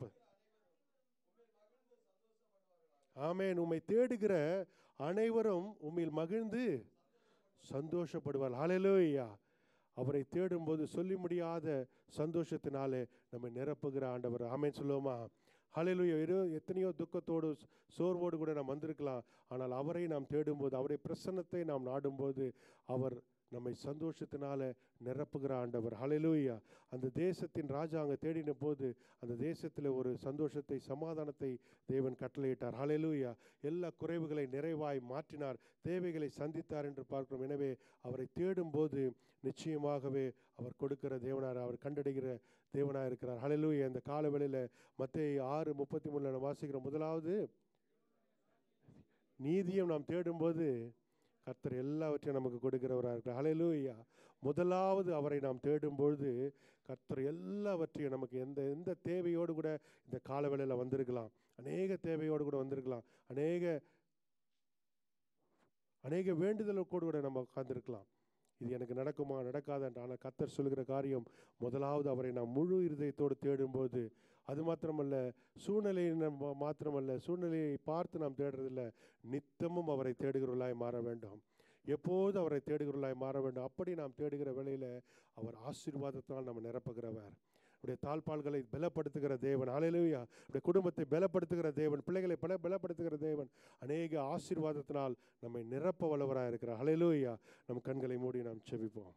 ஆமென் உம்மை தேடுகிற அனைவரும் உம்மில் மகிழ்ந்து சந்தோஷப்படுவார் ஹalleluya அவரை தேடும்போது சொல்லி முடியாத சந்தோஷத்தினாலே நம்மை நிரப்புகிற ஆண்டவர் ஆமென் சொல்லுவோமா ஹalleluya இரு எத்தனையோ துக்கத்தோடு சோர்வோடு கூட நாம் வந்திருக்கலாம் ஆனால் அவரை நாம் தேடும்போது அவருடைய பிரசன்னத்தை நாம் நாடும்போது அவர் நம்மை சந்தோஷத்தினால நிரப்புகிற ஆண்டவர் ஹalleluya அந்த தேசத்தின் ராஜா அங்கே தேடின போது அந்த தேசத்தில் ஒரு சந்தோஷத்தை சமாதானத்தை தேவன் கட்டளையிட்டார் ஹalleluya எல்லா குறைவுகளை நிறைவாய் மாற்றினார் தேவைகளை சந்தித்தார் என்று பார்க்கிறோம் எனவே அவரை தேடும்போது நிச்சயமாகவே அவர் கொடுக்கிற தேவனார் அவர் கண்டடைகிற தேவனாக இருக்கிறார் ஹalleluya இந்த காலவெளியில் மத்திய ஆறு முப்பத்தி மூணுல நம்ம வாசிக்கிறோம் முதலாவது நீதியும் நாம் தேடும்போது கர்த்தர் எல்லாவற்றையும் நமக்கு கொடுக்கிறவராக இருக்கிறார் ஹalleluya முதலாவது அவரை நாம் தேடும்பொழுது கர்த்தர் எல்லாவற்றையும் நமக்கு எந்த எந்த தேவையோடு கூட இந்த காலவேளையில் வந்திருக்கலாம் அநேக தேவையோடு கூட வந்திருக்கலாம் அநேக அநேக வேண்டுதலோடு கூட நம்ம உட்கார்ந்திருக்கலாம் இது எனக்கு நடக்குமா நடக்காத ஆனால் கர்த்தர் சொல்கிற காரியம் முதலாவது அவரை நாம் முழு இருதயத்தோடு தேடும்போது அது மாத்திரமல்ல சூழ்நிலையை நம்ம மாத்திரமல்ல சூழ்நிலையை பார்த்து நாம் தேடுறதில்ல நித்தமும் அவரை தேடுகிறவர்களாய் மாற வேண்டும் எப்போது அவரை தேடுகிறவர்களாய் மாற வேண்டும் அப்படி நாம் தேடுகிற வேளையில் அவர் ஆசீர்வாதத்தினால் நம்ம நிரப்புகிறவர் உடைய தாழ்பால்களை பலப்படுத்துகிற தேவன் ஹalleluya உடைய குடும்பத்தை பலப்படுத்துகிற தேவன் பிள்ளைகளை பல பலப்படுத்துகிற தேவன் அநேக ஆசீர்வாதத்தினால் நம்மை நிரப்ப வல்லவராக இருக்கிறார் ஹalleluya நம் கண்களை மூடி நாம் செபிப்போம்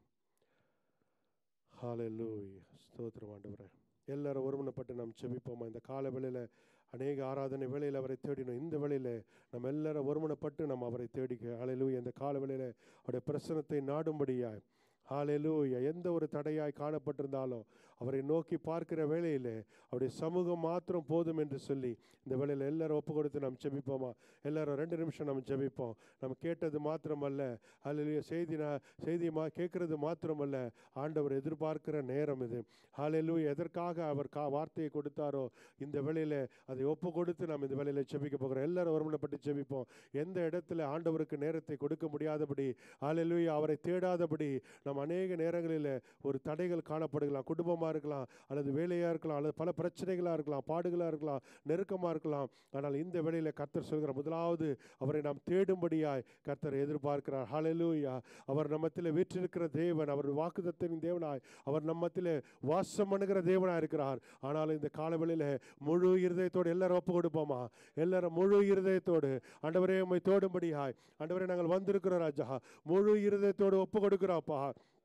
ஹalleluya ஸ்தோத்திரம் ஆண்டவரே எல்லாரும் ஒருமனப்பட்டு நாம் செபிப்போமா இந்த கால வேளையில் அநேக ஆராதனை வேளையில் அவரை தேடினோம் இந்த வேளையில் நம்ம நம்ம எல்லாரும் ஒருமனப்பட்டு நம்ம அவரை தேடிக்க ஹalleluya இந்த காலவெளியில் அவருடைய பிரசனத்தை நாடும்படியாய் ஹalleluya எந்த ஒரு தடையாய் காணப்பட்டிருந்தாலும் அவரை நோக்கி பார்க்கிற வேளையிலே அவருடைய சமூகம் மாத்திரம் போதும் என்று சொல்லி இந்த வேளையில் எல்லாரும் ஒப்பு கொடுத்து நம்ம ஜெபிப்போமா எல்லாரும் ரெண்டு நிமிஷம் நம்ம ஜெபிப்போம் நம்ம கேட்டது மாத்திரமல்ல ஹalleluya செய்தி நான் செய்தி மா கேட்கறது மாத்திரமல்ல ஆண்டவர் எதிர்பார்க்கிற நேரம் இது ஹalleluya எதற்காக அவர் கா வார்த்தையை கொடுத்தாரோ இந்த வேளையில அதை ஒப்பு கொடுத்து நம்ம இந்த வேளையில ஜெபிக்க போகிறோம் எல்லாரும் ஒருமனப்பட்டு ஜெபிப்போம் எந்த இடத்துல ஆண்டவருக்கு நேரத்தை கொடுக்க முடியாதபடி ஹalleluya அவரை தேடாதபடி நம்ம அநேக நேரங்களில் ஒரு தடைகள் காணப்படுகலாம் குடும்பமாக இருக்கலாம் அல்லது வேலையாக இருக்கலாம் அல்லது பல பிரச்சனைகளாக இருக்கலாம் பாடுகளாக இருக்கலாம் நெருக்கமாக இருக்கலாம் ஆனால் இந்த வேளையில் கர்த்தர் சொல்கிற முதலாவது அவரை நாம் தேடும்படியாய் கர்த்தர் எதிர்பார்க்கிறார் ஹalleluya அவர் நம்மத்தில் வீற்றிருக்கிற தேவன் அவர் வாக்குத்தத்தின் தேவனாய் அவர் நம்மத்தில் வாசம் பண்ணுகிற தேவனாய் இருக்கிறார் ஆனால் இந்த காலவெளியில் முழு இருதயத்தோடு எல்லாரும் ஒப்பு கொடுப்போமா எல்லாரும் முழு இருதயத்தோடு ஆண்டவரே உம்மை தோடும்படியாய் ஆண்டவரே நாங்கள் வந்திருக்கிறோம் ராஜா முழு இருதயத்தோடு ஒப்பு கொடுக்கிறோப்பா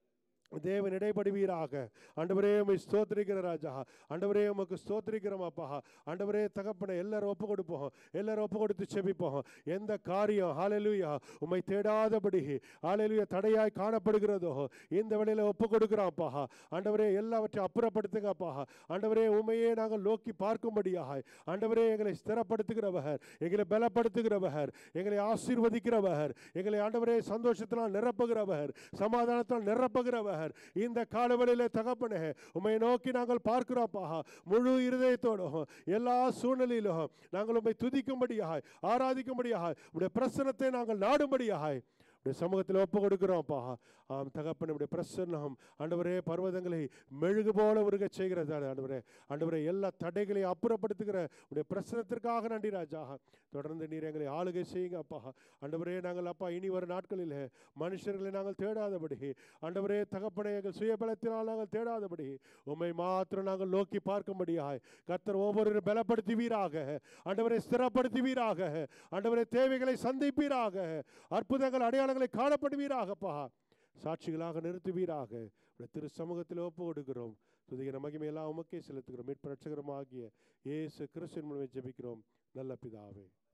தேவன் இடைப்படுவீராக ஆண்டவரே உம்மை ஸ்தோத்திரிக்கிற ராஜா ஆண்டவரே உமக்கு ஸ்தோத்திரிக்கிறோம் அப்பா ஆண்டவரே தகப்பனை எல்லாரும் ஒப்பு கொடுப்போம் எல்லாரும் ஒப்பு கொடுத்து செபிப்போம் எந்த காரியம் ஹalleluya உம்மை தேடாதபடி ஹalleluya தடையாய் காணப்படுகிறதோ இந்த வேளையில ஒப்பு கொடுக்கிறோம் அப்பா ஆண்டவரே எல்லாவற்றையும் அப்புறப்படுத்துங்கப்பா ஆண்டவரே உண்மையே நாங்கள் நோக்கி பார்க்கும்படியாக ஆண்டவரே எங்களை ஸ்திரப்படுத்துகிறவர் எங்களை பலப்படுத்துகிறவர் எங்களை ஆசீர்வதிக்கிறவர் எங்களை ஆண்டவரே சந்தோஷத்தினால் நிரப்புகிறவர் சமாதானத்தால் நிரப்புகிறவர் இந்த காலவெளியில தகப்பனே உம்மை நோக்கி நாங்கள் பார்க்கிறோம்ப்பா முழு இருதயத்தோடும் எல்லா சூழ்நிலையிலும் நாங்கள் உம்மை துதிக்கும்படியாக ஆராதிக்கும்படியாக உடைய பிரசனத்தை நாங்கள் நாடும்படியாக உடைய சமூகத்தில் ஒப்பு கொடுக்கிறோம்ப்பா ஆம் தகப்பன் உடைய பிரசன்னம் ஆண்டவரே பர்வதங்களை மெழுகு போல உருகச் செய்கிறது ஆண்டவரே ஆண்டவரே எல்லா தடைகளையும் அப்புறப்படுத்துகிற உடைய பிரசனத்திற்காக நன்றி ராஜா தொடர்ந்து நீர் எங்களை ஆளுகை செய்யுங்க அப்பா ஆண்டவரே நாங்கள் அப்பா இனி வரும் நாட்களில் மனுஷர்களை நாங்கள் தேடாதபடி ஆண்டவரே தகப்பனை எங்கள் சுயபலத்தினால் நாங்கள் தேடாதபடி உம்மை மாத்திரம் நாங்கள் நோக்கி பார்க்கும்படியாய் கர்த்தர் ஒவ்வொரு பலப்படுத்துவீராக ஆண்டவரை ஸ்திரப்படுத்துவீராக ஆண்டவரை தேவைகளை சந்திப்பீராக அற்புதங்கள் அடையாளங்களை காணப்படுவீராகப்பா சாட்சிகளாக நிறுத்துவீராக உடைய திரு சமூகத்தில் ஒப்பு கொடுக்கிறோம் துதிகிற மகிமையெல்லாம் உமக்கே செலுத்துகிறோம் மீட்பு ரட்சகரமாகிய இயேசு கிறிஸ்துவின் மூலமே ஜெபிக்கிறோம் நல்ல பிதாவே